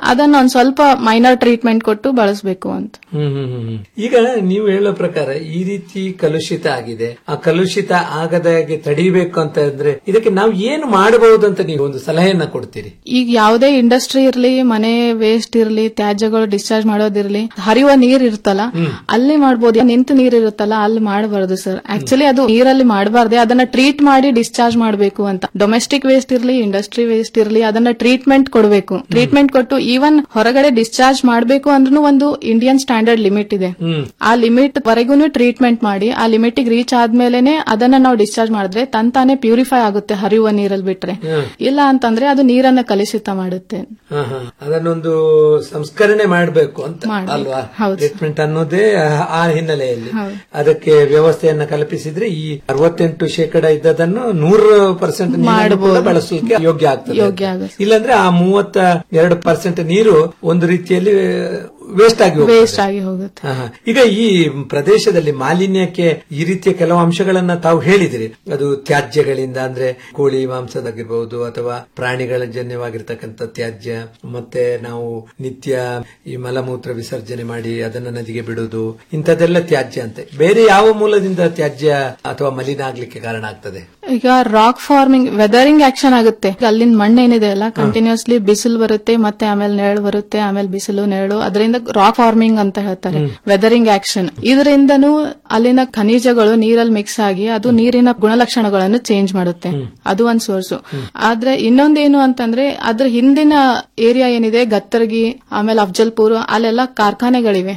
ಅದನ್ನ ಒಂದ್ ಸ್ವಲ್ಪ ಮೈನರ್ ಟ್ರೀಟ್ಮೆಂಟ್ ಕೊಟ್ಟು ಬಳಸಬೇಕು ಅಂತ ಹ್ಮ್ ಹ್ಮ್ ಹ್ಮ್ ಹ್ಮ್. ಈಗ ನೀವು ಹೇಳೋ ಪ್ರಕಾರ ಈ ರೀತಿ ಕಲುಷಿತ ಆಗಿದೆ ಆ ಕಲುಷಿತ ಆಗದಾಗೆ ತಡಿಬೇಕು ಅಂತ ಅಂದ್ರೆ ಇದಕ್ಕೆ ನಾವು ಏನು ಮಾಡಬಹುದು ಅಂತ ನೀವು ಒಂದು ಸಲಹೆಯನ್ನ ಕೊಡ್ತೀರಿ ಈಗ ಯಾವುದೇ ಇಂಡಸ್ಟ್ರಿ ಇರ್ಲಿ ಮನೆ ವೇಸ್ಟ್ ಇರ್ಲಿ ತ್ಯಾಜ್ಯಗಳು ಡಿಸ್ಚಾರ್ಜ್ ಮಾಡೋದಿರ್ಲಿ ಹರಿಯುವ ನೀರ್ ಇರುತ್ತಲ್ಲ ಅಲ್ಲಿ ಮಾಡ್ಬೋದು ನಿಂತು ನೀರ್ ಇರುತ್ತಲ್ಲ ಅಲ್ಲಿ ಮಾಡಬಾರ್ದು ಸರ್ ಆಕ್ಚುಲಿ ಅದು ನೀರಲ್ಲಿ ಮಾಡಬಾರ್ದೆ ಅದನ್ನ ಟ್ರೀಟ್ ಮಾಡಿ ಡಿಸ್ಚಾರ್ಜ್ ಮಾಡಬೇಕು ಅಂತ ಡೊಮೆಸ್ಟಿಕ್ ವೇಸ್ಟ್ ಇರ್ಲಿ ಇಂಡಸ್ಟ್ರಿ ವೇಸ್ಟ್ ಇರ್ಲಿ ಅದನ್ನ ಟ್ರೀಟ್ಮೆಂಟ್ ಕೊಡಬೇಕು ಟ್ರೀಟ್ಮೆಂಟ್ ಕೊಟ್ಟು ಈವನ್ ಹೊರಗಡೆ ಡಿಸ್ಚಾರ್ಜ್ ಮಾಡಬೇಕು ಅಂದ್ರೂ ಒಂದು ಇಂಡಿಯನ್ ಸ್ಟ್ಯಾಂಡರ್ಡ್ ಲಿಮಿಟ್ ಇದೆ ಆ ಲಿಮಿಟ್ ವರೆಗೂ ಟ್ರೀಟ್ಮೆಂಟ್ ಮಾಡಿ ಆ ಲಿಮಿಟ್ ರೀಚ್ ಆದ್ಮೇಲೆನೆ ಅದನ್ನ ನಾವು ಡಿಸ್ಚಾರ್ಜ್ ಮಾಡಿದ್ರೆ ತಂತಾನೆ ಪ್ಯೂರಿಫೈ ಆಗುತ್ತೆ ಹರಿಯುವ ನೀರಲ್ಲಿ ಬಿಟ್ರೆ ಹ್ಮ್. ಇಲ್ಲ ಅಂತಂದ್ರೆ ಅದು ನೀರನ್ನ ಕಲುಷಿತ ಮಾಡುತ್ತೆ ಹಾ, ಹಾ. ಅದನ್ನೊಂದು ಸಂಸ್ಕರಣೆ ಮಾಡಬೇಕು ಅಂತ ಮಾಡ್ಬೇಕು. ಅಲ್ವಾ ಹೌದು. ಟ್ರೀಟ್ಮೆಂಟ್ ಅನ್ನೋದೇ ಆ- ಆ ಹಿನ್ನೆಲೆಯಲ್ಲಿ ಹೌದು. ಅದಕ್ಕೆ ವ್ಯವಸ್ಥೆಯನ್ನ ಕಲ್ಪಿಸಿದ್ರೆ ಈ ಅರವತ್ತೆಂಟು ಶೇಕಡ ಇದ್ದದನ್ನು ನೂರು ಪರ್ಸೆಂಟ್ ಮಾಡ್ಬೋದು. ಬಳಸಲಿಕ್ಕೆ ಯೋಗ್ಯ ಆಗ್ತದೆ ಯೋಗ್ಯ ಆಗುತ್ತೆ. ಇಲ್ಲಾಂದ್ರೆ ಆ ಮೂವತ್ತ ಎರಡು ಪರ್ಸೆಂಟ್ ನೀರು ಒಂದು ರೀತಿಯಲ್ಲಿ ವೇಸ್ಟ್ ಆಗಿ ಹೋಗ್ತದೆ. ವೇಸ್ಟ್ ಆಗಿ ಹೋಗುತ್ತೆ ಹಾ, ಹಾ. ಈಗ ಈ ಪ್ರದೇಶದಲ್ಲಿ ಮಾಲಿನ್ಯಕ್ಕೆ ಈ ರೀತಿಯ ಕೆಲವು ಅಂಶಗಳನ್ನ ತಾವು ಹೇಳಿದಿರಿ ಅದು ತ್ಯಾಜ್ಯಗಳಿಂದ ಅಂದ್ರೆ ಕೋಳಿ ಮಾಂಸದಾಗಿರ್ಬಹುದು ಅಥವಾ ಪ್ರಾಣಿಗಳ ಜನ್ಯವಾಗಿರ್ತಕ್ಕಂಥ ತ್ಯಾಜ್ಯ ಮತ್ತೆ ನಾವು ನಿತ್ಯ ಈ ಮಲಮೂತ್ರ ವಿಸರ್ಜನೆ ಮಾಡಿ ಅದನ್ನ ನದಿಗೆ ಬಿಡುವುದು ಇಂಥದ್ದೆಲ್ಲ ತ್ಯಾಜ್ಯ ಅಂತೆ ಬೇರೆ ಯಾವ ಮೂಲದಿಂದ ತ್ಯಾಜ್ಯ ಅಥವಾ ಮಲಿನ ಆಗ್ಲಿಕ್ಕೆ ಕಾರಣ ಆಗ್ತದೆ ಈಗ ರಾಕ್ ಫಾರ್ಮಿಂಗ್ ವೆದರಿಂಗ್ ಆಕ್ಷನ್ ಆಗುತ್ತೆ ಅಲ್ಲಿನ ಮಣ್ಣು ಏನಿದೆ ಅಲ್ಲ ಕಂಟಿನ್ಯೂಸ್ಲಿ ಬಿಸಿಲು ಬರುತ್ತೆ ಮತ್ತೆ ಆಮೇಲೆ ನೆರಳು ಬರುತ್ತೆ ಆಮೇಲೆ ಬಿಸಿಲು ನೆರಳು ಅದರಿಂದ ರಾಕ್ ಫಾರ್ಮಿಂಗ್ ಅಂತ ಹೇಳ್ತಾರೆ ವೆದರಿಂಗ್ ಆಕ್ಷನ್ ಇದರಿಂದನೂ ಅಲ್ಲಿನ ಖನಿಜಗಳು ನೀರಲ್ಲಿ ಮಿಕ್ಸ್ ಆಗಿ ಅದು ನೀರಿನ ಗುಣಲಕ್ಷಣಗಳನ್ನು ಚೇಂಜ್ ಮಾಡುತ್ತೆ ಅದು ಒಂದ್ ಸೋರ್ಸು ಆದ್ರೆ ಇನ್ನೊಂದೇನು ಅಂತಂದ್ರೆ ಅದ್ರ ಹಿಂದಿನ ಏರಿಯಾ ಏನಿದೆ ಗತ್ತರ್ಗಿ ಆಮೇಲೆ ಅಫ್ಜಲ್ಪುರ್ ಅಲ್ಲೆಲ್ಲ ಕಾರ್ಖಾನೆಗಳಿವೆ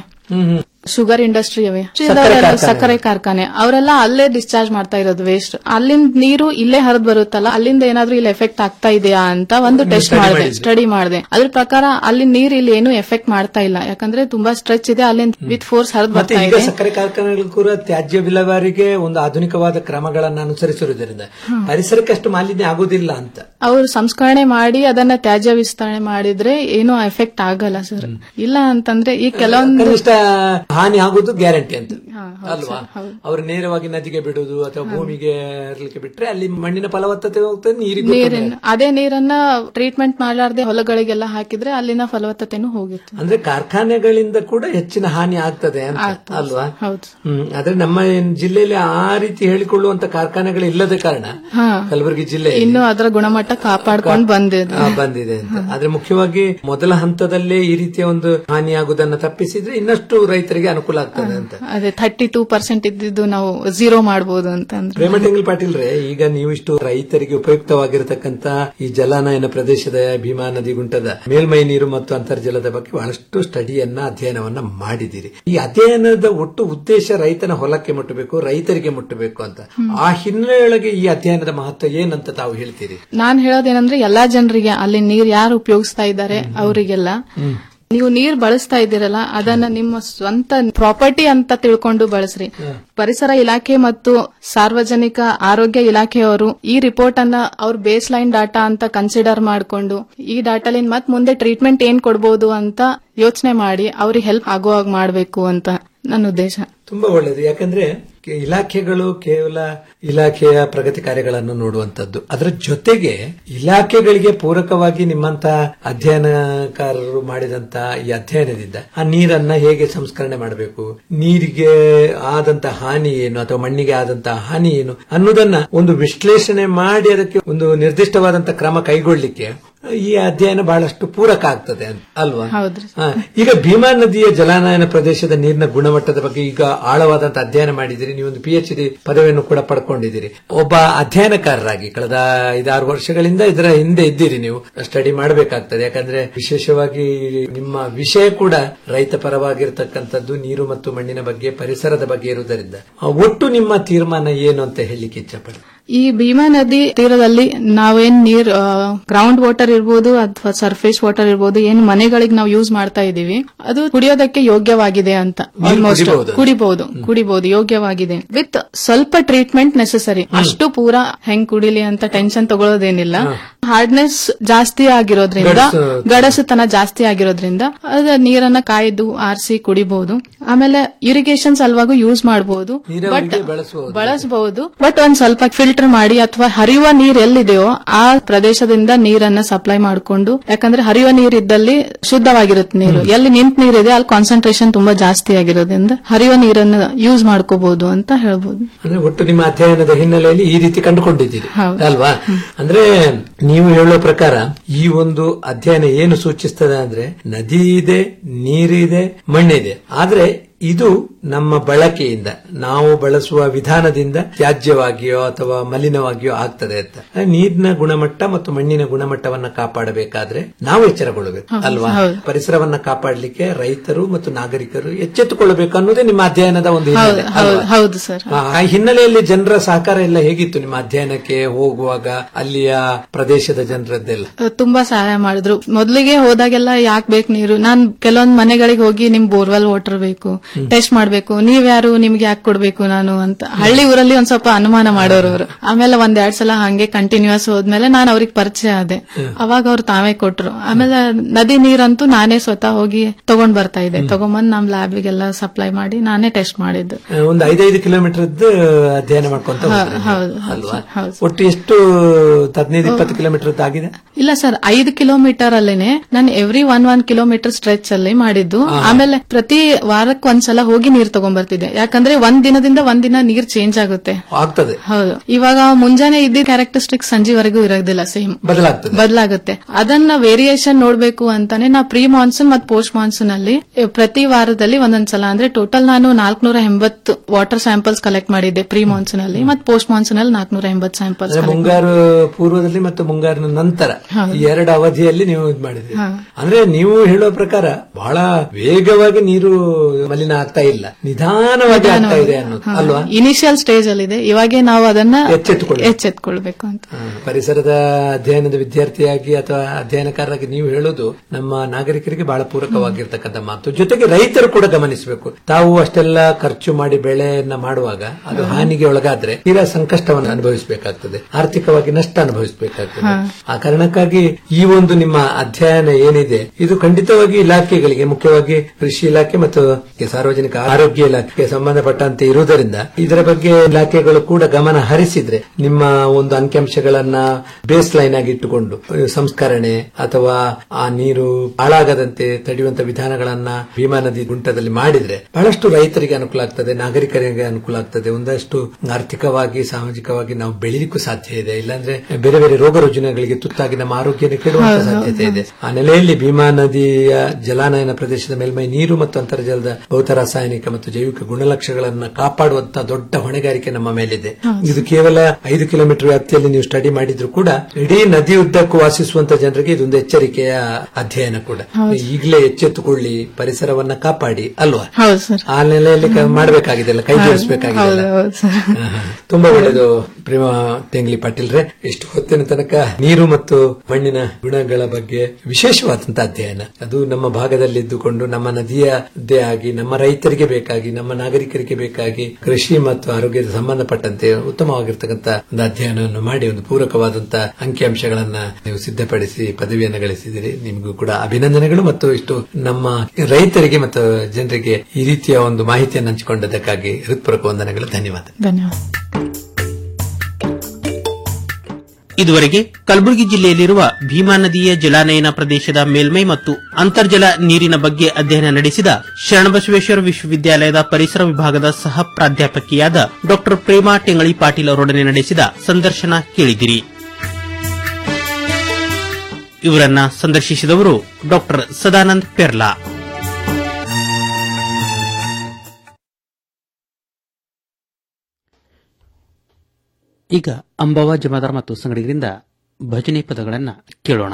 ಶುಗರ್ ಇಂಡಸ್ಟ್ರಿ ಅವೆ ಕಾರ್ಖಾನೆ. ಸಕ್ಕರೆ ಕಾರ್ಖಾನೆ ಅವರೆಲ್ಲ ಅಲ್ಲೇ ಡಿಸ್ಚಾರ್ಜ್ ಮಾಡ್ತಾ ಇರೋದು ವೇಸ್ಟ್ ಅಲ್ಲಿಂದ ನೀರು ಇಲ್ಲೇ ಹರಿದ್ ಬರುತ್ತಲ್ಲ ಅಲ್ಲಿಂದ ಏನಾದ್ರೂ ಇಲ್ಲಿ ಎಫೆಕ್ಟ್ ಆಗ್ತಾ ಇದೆಯಾ ಅಂತ ಒಂದು ಟೆಸ್ಟ್ study ಮಾಡಿದೆ ಮಾಡಿದ್ರಿ. ಸ್ಟಡಿ ಮಾಡಿದೆ ಅದ್ರ ಪ್ರಕಾರ ಅಲ್ಲಿ ನೀರ್ ಇಲ್ಲಿ ಏನು ಎಫೆಕ್ಟ್ ಮಾಡ್ತಾ ಇಲ್ಲ ಯಾಕಂದ್ರೆ ತುಂಬಾ ಸ್ಟ್ರೆಚ್ ಇದೆ ಅಲ್ಲಿಂದ ವಿತ್ ಫೋರ್ಸ್ ಹರಿದ್ ಮತ್ತೆ ಬರ್ತಾ ಈಗ ಇದೆ ಸಕ್ಕರೆ ಕಾರ್ಖಾನೆಗಳು ಕೂಡ ತ್ಯಾಜ್ಯ ವಿಲೇವಾರಿಗೆ ಒಂದು ಆಧುನಿಕವಾದ ಕ್ರಮಗಳನ್ನು ಅನುಸರಿಸಿರುವುದರಿಂದ ಪರಿಸರಕ್ಕೆ ಅಷ್ಟು ಮಾಲಿನ್ಯ ಆಗುದಿಲ್ಲ ಅಂತ ಅವ್ರು ಸಂಸ್ಕರಣೆ ಮಾಡಿ ಅದನ್ನ ತ್ಯಾಜ್ಯ ವಿಸ್ತರಣೆ ಮಾಡಿದ್ರೆ ಏನು ಎಫೆಕ್ಟ್ ಆಗಲ್ಲ ಸರ್ ಇಲ್ಲ ಅಂತಂದ್ರೆ ಈ ಕೆಲವೊಂದು ಕನಿಷ್ಠ ಹಾನಿ ಆಗುದು ಗ್ಯಾರಂಟಿ ಅಂತ ಅಲ್ವಾ ಅವ್ರು ನೇರವಾಗಿ ನದಿಗೆ ಬಿಡುವುದು ಅಥವಾ ಭೂಮಿಗೆ ಹರಲಿಕ್ಕೆ ಬಿಟ್ರೆ ಅಲ್ಲಿ ಮಣ್ಣಿನ ಫಲವತ್ತತೆ ಹೋಗ್ತದೆ ನೀರಿಗೆ ನೀರಿನ ಅದೇ ನೀರನ್ನ ಟ್ರೀಟ್ಮೆಂಟ್ ಮಾಡಲಾರ್ದೆ ಹೊಲಗಳಿಗೆಲ್ಲ ಹಾಕಿದ್ರೆ ಅಲ್ಲಿನ ಫಲವತ್ತತೆನೂ ಹೋಗಿತ್ತು ಅಂದ್ರೆ ಕಾರ್ಖಾನೆಗಳಿಂದ ಕೂಡ ಹೆಚ್ಚಿನ ಹಾನಿ ಆಗ್ತದೆ ಅಂತ ಅಲ್ವಾ ಹೌದು ಹ್ಮ್ ಆದ್ರೆ ನಮ್ಮ ಜಿಲ್ಲೆಯಲ್ಲಿ ಆ ರೀತಿ ಹೇಳಿಕೊಳ್ಳುವಂತ ಕಾರ್ಖಾನೆಗಳು ಇಲ್ಲದ ಕಾರಣ ಹಾ ಕಲಬುರಗಿ ಜಿಲ್ಲೆ ಇನ್ನು ಅದರ ಗುಣಮಟ್ಟ ಕಾಪಾಡ್ಕೊಂಡು ಬಂದಿದೆ ಆ, ಬಂದಿದೆ ಅಂತ ಆದ್ರೆ ಮುಖ್ಯವಾಗಿ ಮೊದಲ ಹಂತದಲ್ಲೇ ಈ ರೀತಿಯ ಒಂದು ಹಾನಿಯಾಗುವುದನ್ನ ತಪ್ಪಿಸಿದ್ರೆ ಇನ್ನಷ್ಟು ರೈತರಿಗೆ ಅನುಕೂಲ ಆಗ್ತದೆ ಅಂತ ಅದೇ ಥರ್ಟಿ ಟೂ ಪರ್ಸೆಂಟ್ ಇದ್ದಿದ್ದು ನಾವು ಝೀರೋ ಮಾಡಬಹುದು ಅಂತಂದ್ರೆ ಪ್ರೇಮ ಟೆಂಗಲ್ ಪಾಟೀಲ್ ರೇ ಈಗ ನೀವು ಇಷ್ಟು ರೈತರಿಗೆ ಉಪಯುಕ್ತವಾಗಿರತಕ್ಕಂತ ಈ ಜಲಾನಯನ ಪ್ರದೇಶದ ಭೀಮಾ ನದಿ ಗುಂಟದ ಮೇಲ್ಮೈ ನೀರು ಮತ್ತು ಅಂತರ್ಜಲದ ಬಗ್ಗೆ ಬಹಳಷ್ಟು ಸ್ಟಡಿಯನ್ನ ಅಧ್ಯಯನವನ್ನ ಮಾಡಿದಿರಿ ಈ ಅಧ್ಯಯನದ ಒಟ್ಟು ಉದ್ದೇಶ ರೈತನ ಹೊಲಕ್ಕೆ ಮುಟ್ಟಬೇಕು ರೈತರಿಗೆ ಮುಟ್ಟಬೇಕು ಅಂತ ಆ ಹಿನ್ನೆಲೆಯೊಳಗೆ ಈ ಅಧ್ಯಯನದ ಮಹತ್ವ ಏನಂತ ತಾವು ಹೇಳ್ತೀರಿ ನಾನ್ ಹೇಳೋದೇನಂದ್ರೆ ಎಲ್ಲಾ ಜನರಿಗೆ ಅಲ್ಲಿ ನೀರ್ ಯಾರು ಉಪಯೋಗಿಸ್ತಾ ಇದ್ದಾರೆ ಅವರಿಗೆಲ್ಲ ನೀವು ನೀರ್ ಬಳಸ್ತಾ ಇದ್ದೀರಲ್ಲ ಅದನ್ನ ನಿಮ್ಮ ಸ್ವಂತ ಪ್ರಾಪರ್ಟಿ ಅಂತ ತಿಳ್ಕೊಂಡು ಬಳಸ್ರಿ ಪರಿಸರ ಇಲಾಖೆ ಮತ್ತು ಸಾರ್ವಜನಿಕ ಆರೋಗ್ಯ ಇಲಾಖೆಯವರು ಈ ರಿಪೋರ್ಟ್ ಅನ್ನ ಅವ್ರ ಬೇಸ್ ಲೈನ್ ಡಾಟಾ ಅಂತ ಕನ್ಸಿಡರ್ ಮಾಡಿಕೊಂಡು ಈ ಡಾಟಾಲಿಂದ ಮತ್ ಮುಂದೆ ಟ್ರೀಟ್ಮೆಂಟ್ ಏನ್ ಕೊಡ್ಬೋದು ಅಂತ ಯೋಚನೆ ಮಾಡಿ ಅವ್ರಿಗೆ ಹೆಲ್ಪ್ ಆಗುವಾಗ ಮಾಡಬೇಕು ಅಂತ ನನ್ನ ಉದ್ದೇಶ ತುಂಬಾ ಒಳ್ಳೆಯದು ಯಾಕಂದ್ರೆ ಕೆ- ಇಲಾಖೆಗಳು ಕೇವಲ ಇಲಾಖೆಯ ಪ್ರಗತಿ ಕಾರ್ಯಗಳನ್ನು ನೋಡುವಂತದ್ದು ಅದರ ಜೊತೆಗೆ ಇಲಾಖೆಗಳಿಗೆ ಪೂರಕವಾಗಿ ನಿಮ್ಮಂತ ಅಧ್ಯಯನಕಾರರು ಮಾಡಿದಂತ ಈ ಅಧ್ಯಯನದಿಂದ ಆ ನೀರನ್ನ ಹೇಗೆ ಸಂಸ್ಕರಣೆ ಮಾಡಬೇಕು ನೀರಿಗೆ ಆದಂತ ಹಾನಿ ಏನು ಅಥವಾ ಮಣ್ಣಿಗೆ ಆದಂತ ಹಾನಿ ಏನು ಅನ್ನೋದನ್ನ ಒಂದು ವಿಶ್ಲೇಷಣೆ ಮಾಡಿ ಅದಕ್ಕೆ ಒಂದು ನಿರ್ದಿಷ್ಟವಾದಂತ ಕ್ರಮ ಕೈಗೊಳ್ಳಿಕ್ಕೆ ಈ ಅಧ್ಯಯನ ಬಹಳಷ್ಟು ಪೂರಕ ಆಗ್ತದೆ ಅಂತ ಅಲ್ವಾ ಹೌದ್ರಿ ಹಾ, ಈಗ ಭೀಮಾ ನದಿಯ ಜಲಾನಯನ ಪ್ರದೇಶದ ನೀರಿನ ಗುಣಮಟ್ಟದ ಬಗ್ಗೆ ಈಗ ಆಳವಾದಂತ ಅಧ್ಯಯನ ಮಾಡಿದಿರಿ ನೀವೊಂದು ಪಿ ಎಚ್ ಡಿ ಪದವಿಯನ್ನು ಕೂಡ ಪಡ್ಕೊಂಡಿದ್ದೀರಿ ಒಬ್ಬ ಅಧ್ಯಯನಕಾರರಾಗಿ ಕಳೆದ ಐದಾರು ವರ್ಷಗಳಿಂದ ಇದರ ಹಿಂದೆ ಇದ್ದೀರಿ ನೀವು ಸ್ಟಡಿ ಮಾಡಬೇಕಾಗ್ತದೆ ಯಾಕಂದ್ರೆ ವಿಶೇಷವಾಗಿ ನಿಮ್ಮ ವಿಷಯ ಕೂಡ ರೈತ ಪರವಾಗಿರ್ತಕ್ಕಂಥದ್ದು ನೀರು ಮತ್ತು ಮಣ್ಣಿನ ಬಗ್ಗೆ ಪರಿಸರದ ಬಗ್ಗೆ ಇರುವುದರಿಂದ ಆ, ಒಟ್ಟು ನಿಮ್ಮ ತೀರ್ಮಾನ ಏನು ಅಂತ ಹೇಳಲಿಕ್ಕೆ ಇಚ್ಛಪಡ್ತೀನಿ ಈ ಭೀಮಾ ನದಿ ತೀರದಲ್ಲಿ ನಾವೇನ್ ನೀರ್ ಗ್ರೌಂಡ್ ವಾಟರ್ ಇರ್ಬೋದು ಅಥವಾ ಸರ್ಫೇಸ್ ವಾಟರ್ ಇರ್ಬೋದು ಏನ್ ಮನೆಗಳಿಗೆ ನಾವು ಯೂಸ್ ಮಾಡ್ತಾ ಇದೀವಿ ಅದು ಕುಡಿಯೋದಕ್ಕೆ ಯೋಗ್ಯವಾಗಿದೆ ಅಂತ ನೀರು ಆಲ್ಮೋಸ್ಟ್ ಕುಡಿಬಹುದು. ಕುಡಿಬಹುದು ಕುಡಿಬಹುದು ಯೋಗ್ಯವಾಗಿದೆ ವಿತ್ ಸ್ವಲ್ಪ ಟ್ರೀಟ್ಮೆಂಟ್ ನೆಸೆಸರಿ ಅಷ್ಟು ಪೂರಾ ಹೆಂಗ್ ಕುಡಿಲಿ ಅಂತ ಟೆನ್ಷನ್ ತಗೊಳ್ಳೋದೇನಿಲ್ಲ ಹಾರ್ಡ್ನೆಸ್ ಜಾಸ್ತಿ ಆಗಿರೋದ್ರಿಂದ ಗಡಸು- ಗಡಸುತನ ಜಾಸ್ತಿ ಆಗಿರೋದ್ರಿಂದ ಅದ ನೀರನ್ನ ಕಾಯ್ದು ಆರಿಸಿ ಕುಡಿಬಹುದು ಆಮೇಲೆ ಇರಿಗೇಷನ್ ಸಲುವಾಗೂ ಯೂಸ್ ಮಾಡಬಹುದು ಬಟ್ ನೀರಾವರಿಗೆ ಬಳಸಬಹುದು ಬಳಸಬಹುದು ಬಟ್ ಒಂದ್ ಸ್ವಲ್ಪ ಫಿಲ್ಟರ್ ಮಾಡಿ ಅಥವಾ ಹರಿಯುವ ನೀರ್ ಎಲ್ಲಿದೆಯೋ ಆ ಪ್ರದೇಶದಿಂದ ನೀರನ್ನ ಸಪ್ಲೈ ಮಾಡಿಕೊಂಡು ಯಾಕಂದ್ರೆ ಹರಿಯುವ ನೀರಿದ್ದಲ್ಲಿ ಶುದ್ಧವಾಗಿರುತ್ತೆ ನೀರು ಎಲ್ಲಿ ನಿಂತ ನೀರಿದೆ ಅಲ್ಲಿ ಕಾನ್ಸಂಟ್ರೇಷನ್ ತುಂಬಾ ಜಾಸ್ತಿ ಆಗಿರೋದ್ರಿಂದ ಹರಿಯುವ ನೀರನ್ನ ಯೂಸ್ ಮಾಡ್ಕೋಬಹುದು ಅಂತ ಹೇಳ್ಬೋದು ಅಂದ್ರೆ ಒಟ್ಟು ನಿಮ್ಮ ಅಧ್ಯಯನದ ಹಿನ್ನೆಲೆಯಲ್ಲಿ ಈ ರೀತಿ ಕಂಡುಕೊಂಡಿದ್ದೀರಿ ಹೌದು. ಅಲ್ವಾ ಅಂದ್ರೆ ನೀವು ಹೇಳೋ ಪ್ರಕಾರ ಈ ಒಂದು ಅಧ್ಯಯನ ಏನು ಸೂಚಿಸ್ತದೆ ಅಂದ್ರೆ ನದಿ ಇದೆ ನೀರಿದೆ ಮಣ್ಣಿದೆ ಆದ್ರೆ ಇದು ನಮ್ಮ ಬಳಕೆಯಿಂದ ನಾವು ಬಳಸುವ ವಿಧಾನದಿಂದ ತ್ಯಾಜ್ಯವಾಗಿಯೋ ಅಥವಾ ಮಲಿನವಾಗಿಯೋ ಆಗ್ತದೆ ಅಂತ ನೀರಿನ ಗುಣಮಟ್ಟ ಮತ್ತು ಮಣ್ಣಿನ ಗುಣಮಟ್ಟವನ್ನ ಕಾಪಾಡಬೇಕಾದ್ರೆ ನಾವು ಎಚ್ಚರಗೊಳ್ಳಬೇಕು ಹೌದು, ಅಲ್ವಾ ಹೌದು. ಪರಿಸರವನ್ನ ಕಾಪಾಡಲಿಕ್ಕೆ ರೈತರು ಮತ್ತು ನಾಗರಿಕರು ಎಚ್ಚೆತ್ತುಕೊಳ್ಳಬೇಕು ಅನ್ನೋದೇ ನಿಮ್ಮ ಅಧ್ಯಯನದ ಒಂದು ಹೌದು ಹಿನ್ನೆಲೆ ಹೌದು ಅಲ್ವಾ? ಹೌದು ಸರ್ ಆ ಆ ಹಿನ್ನೆಲೆಯಲ್ಲಿ ಜನರ ಸಹಕಾರ ಎಲ್ಲ ಹೇಗಿತ್ತು ನಿಮ್ಮ ಅಧ್ಯಯನಕ್ಕೆ ಹೋಗುವಾಗ ಅಲ್ಲಿಯ ಪ್ರದೇಶದ ಜನರದ್ದೆಲ್ಲ ತುಂಬಾ ಸಹಾಯ ಮಾಡಿದ್ರು ಮೊದಲಿಗೆ ಹೋದಾಗೆಲ್ಲ ಯಾಕೆ ಬೇಕು ನೀರು ನಾನ್ ಕೆಲವೊಂದ್ ಮನೆಗಳಿಗೆ ಹೋಗಿ ನಿಮ್ ಬೋರ್ವೆಲ್ ವಾಟರ್ ಬೇಕು ಟೆಸ್ಟ್ ಮಾಡ್ಬೇಕು ನೀವ್ ಯಾರು ನಿಮ್ಗೆ ಯಾಕೆ ಕೊಡ್ಬೇಕು ನಾನು ಅಂತ ಹಳ್ಳಿ ಊರಲ್ಲಿ ಒಂದ್ ಸ್ವಲ್ಪ ಅನುಮಾನ ಮಾಡೋರು ಅವರು ಆಮೇಲೆ ಒಂದ್ ಎರಡ್ ಸಲ ಹಂಗೆ ಕಂಟಿನ್ಯೂಸ್ ಹೋದ್ಮೇಲೆ ನಾನು ಅವ್ರಿಗೆ ಪರಿಚಯ ಆದೆ ಅವಾಗ ಅವ್ರು ತಾವೇ ಕೊಟ್ರು ಆಮೇಲೆ ನದಿ ನೀರಂತೂ ನಾನೇ ಸ್ವತಃ ಹೋಗಿ ತಗೊಂಡ್ ಬರ್ತಾ ಇದ್ದೆ ತಗೊಂಬಂದ್ ನಮ್ ಲ್ಯಾಬಿಗೆಲ್ಲ ಸಪ್ಲೈ ಮಾಡಿ ನಾನೇ ಟೆಸ್ಟ್ ಮಾಡಿದ್ದು ಆ, ಒಂದು ಐದೈದು ಕಿಲೋಮೀಟರ್ ಅಧ್ಯಯನ ಮಾಡ್ಕೊಂತ ಹಾ, ಹೋದ್ರಿ ನೀವು, ಹೌದು, ಹೌದು ಅಲ್ವಾ ಸರ್, ಹೌದು. ಒಟ್ಟು ಎಷ್ಟು ಹದಿನೈದು ಇಪ್ಪತ್ತು ಕಿಲೋಮೀಟರ್ ಆಗಿದೆ ಇಲ್ಲ ಸರ್ ಐದು ಕಿಲೋಮೀಟರ್ ಅಲ್ಲೇನೆ ನಾನು every one one kilometre stretch ಅಲ್ಲಿ ಮಾಡಿದ್ದು ಆಮೇಲೆ ಪ್ರತಿ ವಾರಕ್ಕೆ ಒಂದ್ಸಲ ಹೋಗಿ ನೀರ್ ತಗೊಂಡ್ಬರ್ತಿದ್ದೆ ಯಾಕಂದ್ರೆ ಒಂದ್ ದಿನದಿಂದ ಒಂದ್ ದಿನ ನೀರ್ ಚೇಂಜ್ ಆಗುತ್ತೆ ಆಗ್ತದೆ ಹೌದು ಇವಾಗ ಮುಂಜಾನೆ ಇದ್ದ ಕ್ಯಾರೆಕ್ಟರಿಸ್ಟಿಕ್ ಸಂಜೆವರೆಗೂ ಇರೋದಿಲ್ಲ ಸೇಮ್ ಬದಲಾಗ್ತದೆ ಬದಲಾಗುತ್ತೆ ಅದನ್ನ ವೇರಿಯೇಷನ್ ನೋಡ್ಬೇಕು ಅಂತಾನೆ ನಾ ಪ್ರೀ ಮಾನ್ಸೂನ್ ಮತ್ತು ಪೋಸ್ಟ್ ಮಾನ್ಸೂನ್ ಅಲ್ಲಿ ಎ, ಪ್ರತಿ ವಾರದಲ್ಲಿ ಒಂದೊಂದ್ಸಲ ಅಂದ್ರೆ ಟೋಟಲ್ ನಾನು ನಾಲ್ಕನೂರ ಎಂಬತ್ತು ವಾಟರ್ ಸ್ಯಾಂಪಲ್ಸ್ ಕಲೆಕ್ಟ್ ಮಾಡಿದ್ದೆ ಪ್ರೀ ಮಾನ್ಸೂನ್ ಅಲ್ಲಿ ಮತ್ತು ಪೋಸ್ಟ್ ಮಾನ್ಸೂನ್ ಅಲ್ಲಿ ನಾಲ್ಕನೂರ ಎಂಬತ್ತು ಸ್ಯಾಂಪಲ್ಸ್ ಅಂದ್ರೆ ಮುಂಗಾರು ಪೂರ್ವದಲ್ಲಿ ಮತ್ತು ಮುಂಗಾರಿನ ನಂತರ ಈ ಎರಡು ಅವಧಿಯಲ್ಲಿ ನೀವು ಇದು ಮಾಡಿದ್ರಿ ಹಾ. ಅಂದ್ರೆ ನೀವು ಹೇಳೋ ಪ್ರಕಾರ ಬಹಳ ವೇಗವಾಗಿ ನೀರು ಮಲಿನ ಆಗ್ತಾ ಇಲ್ಲ ನಿಧಾನವಾಗಿ ಆಗ್ತಾ ಇದೆ ಅನ್ನೋದು ಅಲ್ವಾ ಇನಿಷಿಯಲ್ ಸ್ಟೇಜ್ ಅಲ್ಲಿ ಇದೆ ಇವಾಗೆ ನಾವು ಅದನ್ನ ಎಚ್ಚೆತ್ತುಕೊಳ್ಳಿ. ಎಚ್ಚೆತ್ಕೊಳ್ಬೇಕು ಅಂತ ಆ, ಪರಿಸರದ ಅಧ್ಯಯನದ ವಿದ್ಯಾರ್ಥಿಯಾಗಿ ಅಥವಾ ಅಧ್ಯಯನಕಾರರಾಗಿ ನೀವು ಹೇಳೋದು ನಮ್ಮ ನಾಗರಿಕರಿಗೆ ಬಹಳ ಪೂರಕವಾಗಿರ್ತಕ್ಕಂಥ ಮಾತು ಜೊತೆಗೆ ರೈತರು ಕೂಡ ಗಮನಿಸಬೇಕು ತಾವು ಅಷ್ಟೆಲ್ಲ ಖರ್ಚು ಮಾಡಿ ಬೆಳೆಯನ್ನ ಮಾಡುವಾಗ ಅದು ಹಾನಿಗೆ ಒಳಗಾದ್ರೆ ತೀರಾ ಸಂಕಷ್ಟವನ್ನು ಅನುಭವಿಸಬೇಕಾಗ್ತದೆ ಆರ್ಥಿಕವಾಗಿ ನಷ್ಟ ಅನುಭವಿಸಬೇಕಾಗ್ತದೆ ಹಾ. ಆ ಕಾರಣಕ್ಕಾಗಿ ಈ ಒಂದು ನಿಮ್ಮ ಅಧ್ಯಯನ ಏನಿದೆ ಇದು ಖಂಡಿತವಾಗಿ ಇಲಾಖೆಗಳಿಗೆ ಮುಖ್ಯವಾಗಿ ಕೃಷಿ ಇಲಾಖೆ ಮತ್ತು ಸಾರ್ವಜನಿಕ ಆರೋಗ್ಯ ಇಲಾಖೆಗೆ ಸಂಬಂಧಪಟ್ಟಂತೆ ಇರುವುದರಿಂದ ಇದರ ಬಗ್ಗೆ ಇಲಾಖೆಗಳು ಕೂಡ ಗಮನ ಹರಿಸಿದ್ರೆ ನಿಮ್ಮ ಒಂದು ಅಂಕಿಅಂಶಗಳನ್ನ ಬೇಸ್ ಲೈನ್ ಆಗಿ ಇಟ್ಟುಕೊಂಡು ಅಹ್, ಸಂಸ್ಕರಣೆ ಅಥವಾ ಆ ನೀರು ಹಾಳಾಗದಂತೆ ತಡೆಯುವಂತ ವಿಧಾನಗಳನ್ನ ಭೀಮಾ ನದಿ ಗುಂಟದಲ್ಲಿ ಮಾಡಿದ್ರೆ ಬಹಳಷ್ಟು ರೈತರಿಗೆ ಅನುಕೂಲ ಆಗ್ತದೆ ನಾಗರಿಕರಿಗೆ ಅನುಕೂಲ ಆಗ್ತದೆ ಒಂದಷ್ಟು ಆರ್ಥಿಕವಾಗಿ ಸಾಮಾಜಿಕವಾಗಿ ನಾವು ಬೆಳೀಲಿಕ್ಕೂ ಸಾಧ್ಯ ಇದೆ ಇಲ್ಲಾಂದ್ರೆ ಬೇರೆ ಬೇರೆ ರೋಗ ರುಜಿನಗಳಿಗೆ ತುತ್ತಾಗಿ ನಮ್ಮ ಆರೋಗ್ಯನ ಕೆಡುವಂತ ಹೌದು, ಸಾಧ್ಯತೆ ಹೌದು. ಇದೆ ಆ ನೆಲೆಯಲ್ಲಿ ಭೀಮಾ ನದಿಯ ಜಲಾನಯನ ಪ್ರದೇಶದ ಮೇಲ್ಮೈ ನೀರು ಮತ್ತು ಅಂತರ್ಜಲದ ಭೌತ ರಾಸಾಯನಿಕ ಮತ್ತು ಜೈವಿಕ ಗುಣಲಕ್ಷಣಗಳನ್ನ ಕಾಪಾಡುವಂತ ದೊಡ್ಡ ಹೊಣೆಗಾರಿಕೆ ನಮ್ಮ ಮೇಲಿದೆ ಹೌದು. ಇದು ಕೇವಲ ಐದು ಕಿಲೋಮೀಟರ್ ವ್ಯಾಪ್ತಿಯಲ್ಲಿ ನೀವು ಸ್ಟಡಿ ಮಾಡಿದ್ರು ಕೂಡ ಇಡೀ ನದಿ ಉದ್ದಕ್ಕೂ ವಾಸಿಸುವಂತ ಜನರಿಗೆ ಇದೊಂದು ಎಚ್ಚರಿಕೆಯ ಅಧ್ಯಯನ ಕೂಡ ಹೌದು. ಈಗಲೇ ಎಚ್ಚೆತ್ತುಕೊಳ್ಳಿ ಪರಿಸರವನ್ನ ಕಾಪಾಡಿ ಅಲ್ವಾ ಹೌದು ಸರ್ ಆ ನೆಲೆಯಲ್ಲಿ ಕ- ಮಾಡಬೇಕಾಗಿದೆ ಅಲ್ಲ ಕೈ ಜೋಡಿಸಬೇಕಾಗಿದೆ ಹೌದು ಹೌದು ಸರ್ ತುಂಬಾ ಒಳ್ಳೆಯದು ಪ್ರೇಮ ತೆಂಗ್ಲಿ ಪಾಟೀಲ್ರೆ ಇಷ್ಟು ಹೊತ್ತಿನ ತನಕ ನೀರು ಮತ್ತು ಮಣ್ಣಿನ ಗುಣಗಳ ಬಗ್ಗೆ ವಿಶೇಷವಾದಂತಹ ಅಧ್ಯಯನ ಅದು ನಮ್ಮ ಭಾಗದಲ್ಲಿ ಇದ್ದುಕೊಂಡು ನಮ್ಮ ನದಿಯದ್ದೇ ಆಗಿ ನಮ್ಮ ರೈತರಿಗೆ ಬೇಕಾಗಿ ನಮ್ಮ ನಾಗರಿಕರಿಗೆ ಬೇಕಾಗಿ ಕೃಷಿ ಮತ್ತು ಆರೋಗ್ಯದ ಸಂಬಂಧಪಟ್ಟಂತೆ ಉತ್ತಮವಾಗಿರ್ತಕ್ಕಂಥ ಒಂದು ಅಧ್ಯಯನವನ್ನು ಮಾಡಿ ಒಂದು ಪೂರಕವಾದಂತಹ ಅಂಕಿಅಂಶಗಳನ್ನ ನೀವು ಸಿದ್ಧಪಡಿಸಿ ಪದವಿಯನ್ನು ಗಳಿಸಿದಿರಿ ನಿಮಗೂ ಕೂಡ ಅಭಿನಂದನೆಗಳು ಮತ್ತು ಇಷ್ಟು ನಮ್ಮ ರೈತರಿಗೆ ಮತ್ತು ಜನರಿಗೆ ಈ ರೀತಿಯ ಒಂದು ಮಾಹಿತಿಯನ್ನು ಹಂಚಿಕೊಂಡದಕ್ಕಾಗಿ ಹೃತ್ಪೂರ್ವಕ ವಂದನೆಗಳು ಧನ್ಯವಾದ ಧನ್ಯವಾದ ಇದುವರೆಗೆ ಕಲಬುರಗಿ ಜಿಲ್ಲೆಯಲ್ಲಿರುವ ಭೀಮಾ ನದಿಯ ಜಲಾನಯನ ಪ್ರದೇಶದ ಮೇಲ್ಮೈ ಮತ್ತು ಅಂತರ್ಜಲ ನೀರಿನ ಬಗ್ಗೆ ಅಧ್ಯಯನ ನಡೆಸಿದ ಶರಣಬಸವೇಶ್ವರ ವಿಶ್ವವಿದ್ಯಾಲಯದ ಪರಿಸರ ವಿಭಾಗದ ಸಹ ಪ್ರಾಧ್ಯಾಪಕಿಯಾದ ಡಾ ಪ್ರೇಮಾ ಟೆಂಗಳಿ ಪಾಟೀಲ್ ಅವರೊಡನೆ ನಡೆಸಿದ ಸಂದರ್ಶನ ಕೇಳಿದಿರಿ ಇವರನ್ನ ಸಂದರ್ಶಿಸಿದವರು ಡಾ ಸದಾನಂದ್ ಪೆರ್ಲಾ ಈಗ ಅಂಬವ ಜಮಾದಾರ್ ಮತ್ತು ಸಂಗಡಿಗರಿಂದ ಭಜನೆ ಪದಗಳನ್ನ ಕೇಳೋಣ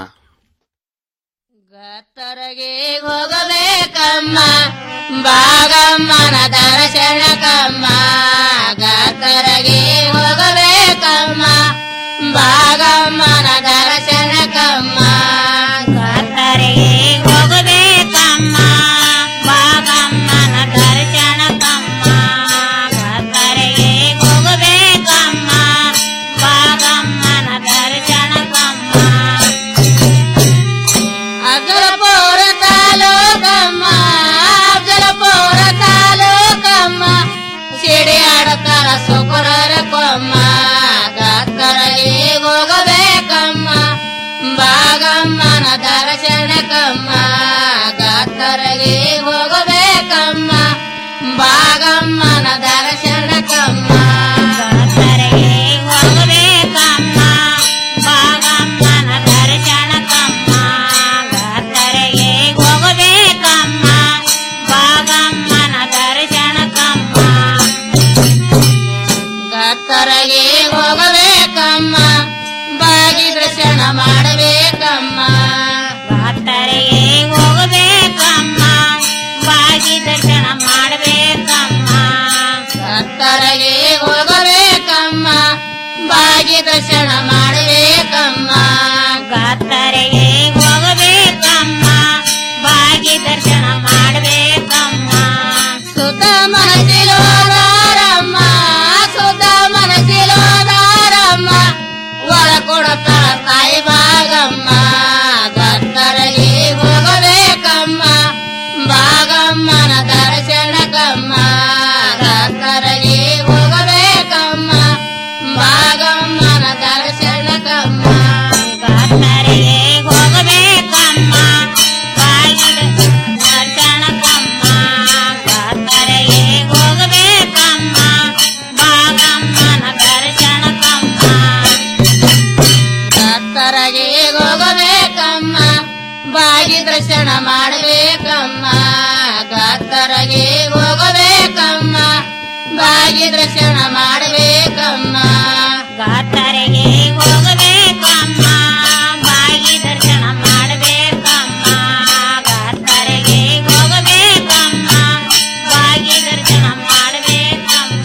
ಹೋಗಬೇಕಮ್ಮ ಬಾಗಮ್ಮನ ದರ್ಶನಕಮ್ಮ ಗತ್ತರಗೆ ಹೋಗಬೇಕಮ್ಮ ಬಾಗಮ್ಮನ ದರ್ಶನಕಮ್ಮ ಗತ್ತರಗೆ ಹೋಗಬೇಕಮ್ಮ ಬಾಗಮ್ಮನ ದರ್ಶನಕಮ್ಮ ಗತ್ತರಗೆ ಹೋಗಬೇಕಮ್ಮ ಬಾಗಮ್ಮನ ದರ್ಶನಕಮ್ಮ ಕೊಡತಾರ ಸುಕುರರ ಕೊಮ್ಮ ಗತ್ತರಗೆ ಹೋಗಬೇಕಮ್ಮ ಬಾಗಮ್ಮನ ದರ್ಶನಕ್ಕಮ್ಮ ಗತ್ತರಗೆ ಹೋಗಬೇಕಮ್ಮ ಬಾಗಮ್ಮನ ದರ್ಶನಕ್ಕಮ್ಮ ಗತ್ತರಗೆ ಹೋಗಬೇಕಮ್ಮ ಬಾಗಮ್ಮನ ದರ್ಶನಕ್ಕಮ್ಮ ಗತ್ತರಗೆ ಹೋಗಬೇಕಮ್ಮ ಬಾಗಮ್ಮನ ದರ್ಶನಕ್ಕಮ್ಮ ಗತ್ತರಗೆ ಹೋಗಬೇಕಮ್ಮ ಬಾಗಿ ದರ್ಶನ ಮಾಡಬೇಕಮ್ಮ ಗತ್ತರಗೆ ಹೋಗಬೇಕಮ್ಮ ಬಾಗಿ ದರ್ಶನ ಮಾಡಬೇಕಮ್ಮ ಗತ್ತರಗೆ ಹೋಗಬೇಕಮ್ಮ ಬಾಗಿ ದರ್ಶನ ಮಾಡಬೇಕಮ್ಮ ಗತ್ತರಗೆ ಹೋಗಬೇಕಮ್ಮ ಬಾಗಿ ದರ್ಶನ ಮಾಡಬೇಕಮ್ಮ ಸುತ ಮನಸಿಲೋದಾರಮ್ಮ ಸುತ ಮನಸಿಲೋದಾರಮ್ಮ ಒಳ ಕೊಡುತ್ತಾಳ ತಾಯಿ ಭಾಗಮ್ಮ ಗತ್ತರಗೆ ಹೋಗಬೇಕಮ್ಮ ಭಾಗಮ್ಮನ ದರ್ಶನಕ್ಕಮ್ಮ ಗತ್ತರಗೆ ಹೋಗಬೇಕಮ್ಮ ಭಾಗಮ್ಮನ ದರ್ಶನಕ್ಕಮ್ಮ ಗತ್ತರಗೆ ಹೋಗಬೇಕಮ್ಮ ಬಾಗಿಲ ದರ್ಶನಕ್ಕಮ್ಮ ಗತ್ತರಗೆ ಹೋಗಬೇಕಮ್ಮ ಭಾಗಮ್ಮನ ದರ್ಶನಕ್ಕಮ್ಮ ಗತ್ತರಗೆ ಹೋಗಬೇಕಮ್ಮ ಬಾಗಿ ದರ್ಶನ ಮಾಡಬೇಕಮ್ಮ ಗತ್ತರಗೆ ಹೋಗಬೇಕಮ್ಮ ಬಾಗಿ ದರ್ಶನ ಮಾಡಬೇಕಮ್ಮ ಗತ್ತರಗೆ ಹೋಗಬೇಕಮ್ಮ ಬಾಗಿ ದರ್ಶನ ಮಾಡಬೇಕಮ್ಮ ಗತ್ತರಗೆ ಹೋಗಬೇಕಮ್ಮ ಬಾಗಿ ದರ್ಶನ ಮಾಡಬೇಕಮ್ಮ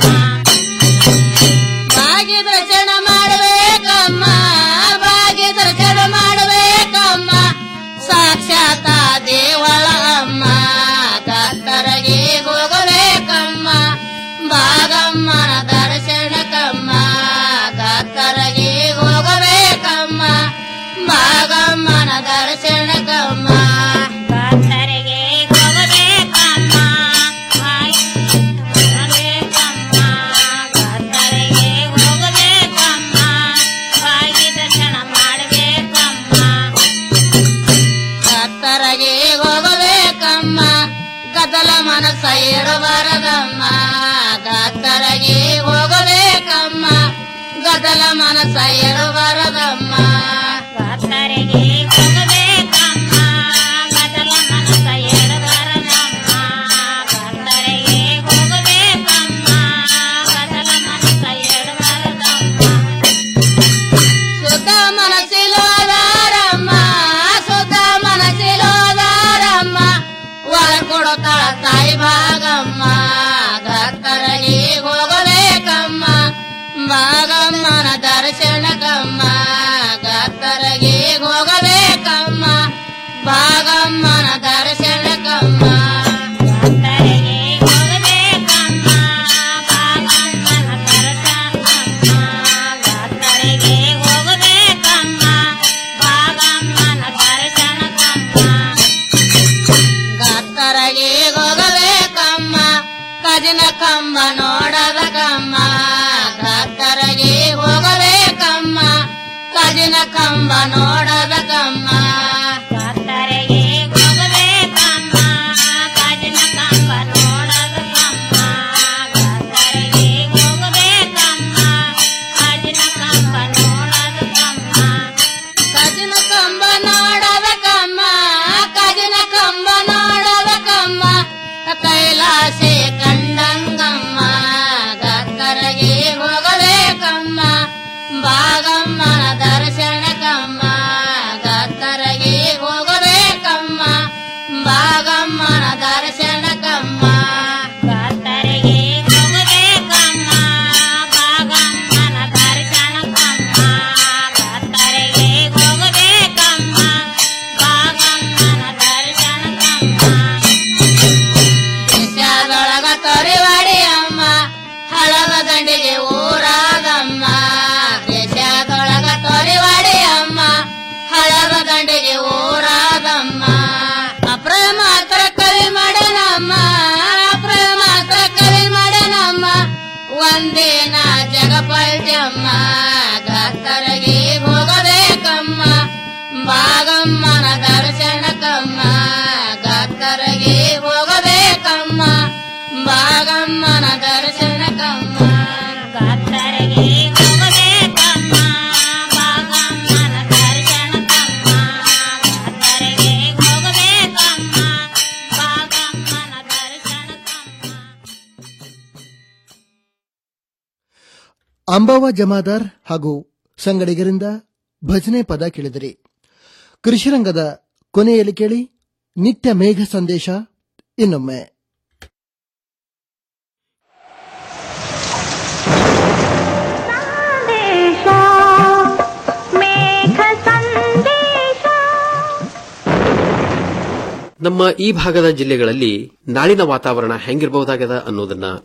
ಬಾಗಿ ದರ್ಶನ ಮಾಡಬೇಕಮ್ಮ ಬಾಗಿ ದರ್ಶನ ಮಾಡಬೇಕಮ್ಮ ಸಾಕ್ಷಾತ ದೇವಳಮ್ಮ ಕತ್ತರಗೆ ಹೋಗಬೇಕಮ್ಮ ಬಾಗಮ್ಮನ ದರ್ಶನಕ್ಕಮ್ಮ ಕತ್ತರಗೆ ಹೋಗಬೇಕಮ್ಮ ಬಾಗಮ್ಮನ ದರ್ಶನಕ್ಕಮ್ಮ ಕತ್ತರಗೆ ಹೋಗಬೇಕಮ್ಮ ಹೋಗಬೇಕಮ್ಮ ಕತ್ತರಗೆ ಹೋಗಬೇಕಮ್ಮ ಬಾಗಿ ದರ್ಶನ ಮಾಡಬೇಕಮ್ಮ ಕತ್ತರಗೆ ಹೋಗಬೇಕಮ್ಮ ಕದಲ ಮನಸ್ಸ ಇರಬಾರದಮ್ಮ ಕತ್ತರಗೆ ಹೋಗಬೇಕಮ್ಮ ಗದಲ ಮನಸ್ಸ ಇರಬಾರದಮ್ಮ ಕತ್ತರಗೆ ಹೋಗಬೇಕಮ್ಮ ಗದಲ ಮನಸ್ಸ ಇರಬಾರದಮ್ಮ ಕತ್ತರಗೆ ಹೋಗಬೇಕಮ್ಮ ಗದಲ ಮನಸ್ಸ ಇರಬಾರದಮ್ಮ ಸುತ ಮನಸ್ಸಿಲೋದಾರಮ್ಮ ಸುತ ಮನಸ್ಸಿಲೋದಾರಮ್ಮ ಒಳ ಕೊಡುತ್ತಾಳ ತಾಯಿ ಭಾಗಮ್ಮ ಗತ್ತರಗೆ ಹೋಗಬೇಕಮ್ಮ ಭಾಗಮ್ಮನ ದರ್ಶನಕ್ಕಮ್ಮ ಗತ್ತರಗೆ ಹೋಗಬೇಕಮ್ಮ ಭಾಗಮ್ಮನ ದರ್ಶನಕ್ಕಮ್ಮ ಗತ್ತರಗೆ ಹೋಗಬೇಕಮ್ಮ ಭಾಗಮ್ಮನ ದರ್ಶನಕ್ಕಮ್ಮ ಗತ್ತರಗೆ ಹೋಗಬೇಕಮ್ಮ ಭಾಗಮ್ಮನ ದರ್ಶನಕ್ಕಮ್ಮ ಗತ್ತರಗೆ ಹೋಗಬೇಕಮ್ಮ ಕಜಿನ ಕಂಬ ನೋಡಬೇಕಮ್ಮ ಗತ್ತರಗೆ ಹೋಗಬೇಕಮ್ಮ ಕಜಿನ ಕಂಬ ನೋಡಬೇಕಮ್ಮ ಗತ್ತರಗೆ ಹೋಗಬೇಕಮ್ಮ ಕಜಿನ ಕಂಬ ನೋಡಬೇಕಮ್ಮ ಗತ್ತರಗೆ ಹೋಗಬೇಕಮ್ಮ ಕಜಿನ ಕಂಬ ನೋಡಬೇಕಮ್ಮ ಕಜಿನ ಕಂಬ ನೋಡಬೇಕಮ್ಮ ಕಜಿನ ಕಂಬ ನೋಡಬೇಕಮ್ಮ ಕೈಲಾಸೆ ಕಂಡಂಗಮ್ಮ ಗತ್ತರಗೆ ಹೋಗಬೇಕಮ್ಮ ಭಾಗಮ್ಮನ ದರ್ಶನಕ್ಕಮ್ಮ ಗತ್ತರಗೆ ಹೋಗಬೇಕಮ್ಮ ಭಾಗಮ್ಮನ ದರ್ಶನಕ್ಕಮ್ಮ ಗತ್ತರಗೆ ಹೋಗಬೇಕಮ್ಮ ಭಾಗಮ್ಮನ ದರ್ಶನಕ್ಕಮ್ಮ ಗತ್ತರಗೆ ಹೋಗಬೇಕಮ್ಮ ಭಾಗಮ್ಮನ ದರ್ಶನಕ್ಕಮ್ಮ ದೇಶದೊಳಗ ತೊರಿವಾಡಿ ಅಮ್ಮ ಹಳದ ದಂಡಿಗೆ ಊರಾದಮ್ಮ ದೇಶದೊಳಗ ತೊರಿವಾಡಿ ಅಮ್ಮ ಹಳದ ದಂಡಿಗೆ ಊರಾದಮ್ಮ ಅಪ್ರಮಾತ್ರ ಕವಿ ಮಾಡನಮ್ಮ ಅಪ್ರಮಾತ್ರ ಕವಿ ಮಾಡನಮ್ಮ ಒಂದಿನ ಜಗಪಲ್ಜಮ್ಮ ಗತ್ತರಗೆ ಹೋಗಬೇಕಮ್ಮ ಬಾಗಮ್ಮನ ದರ್ಶನಕ್ಕಮ್ಮ ಗತ್ತರಗೆ ಹೋಗಬೇಕಮ್ಮ ಬಾಗಮ್ಮನ ದರ್ಶನಕ್ಕಮ್ಮ ಗತ್ತರಗೆ ಹೋಗಬೇಕಮ್ಮ ಬಾಗಮ್ಮನ ದರ್ಶನಕ್ಕಮ್ಮ ಗತ್ತರಗೆ ಹೋಗಬೇಕಮ್ಮ ಬಾಗಮ್ಮನ ದರ್ಶನಕ್ಕಮ್ಮ ಅಂಬಾವ ಜಮಾದಾರ್ ಹಾಗೂ ಸಂಗಡಿಗರಿಂದ ಭಜನೆ ಪದ ಕೇಳಿದಿರಿ ಕೃಷಿರಂಗದ ಕೊನೆಯಲ್ಲಿ ಕೇಳಿ ನಿತ್ಯ ಮೇಘ ಸಂದೇಶ ಇನ್ನೊಮ್ಮೆ ನಮ್ಮ ಈ ಭಾಗದ ಜಿಲ್ಲೆಗಳಲ್ಲಿ ನಾಳಿನ ವಾತಾವರಣ ಹೆಂಗಿರಬಹುದಾಗದ ಅನ್ನೋದನ್ನ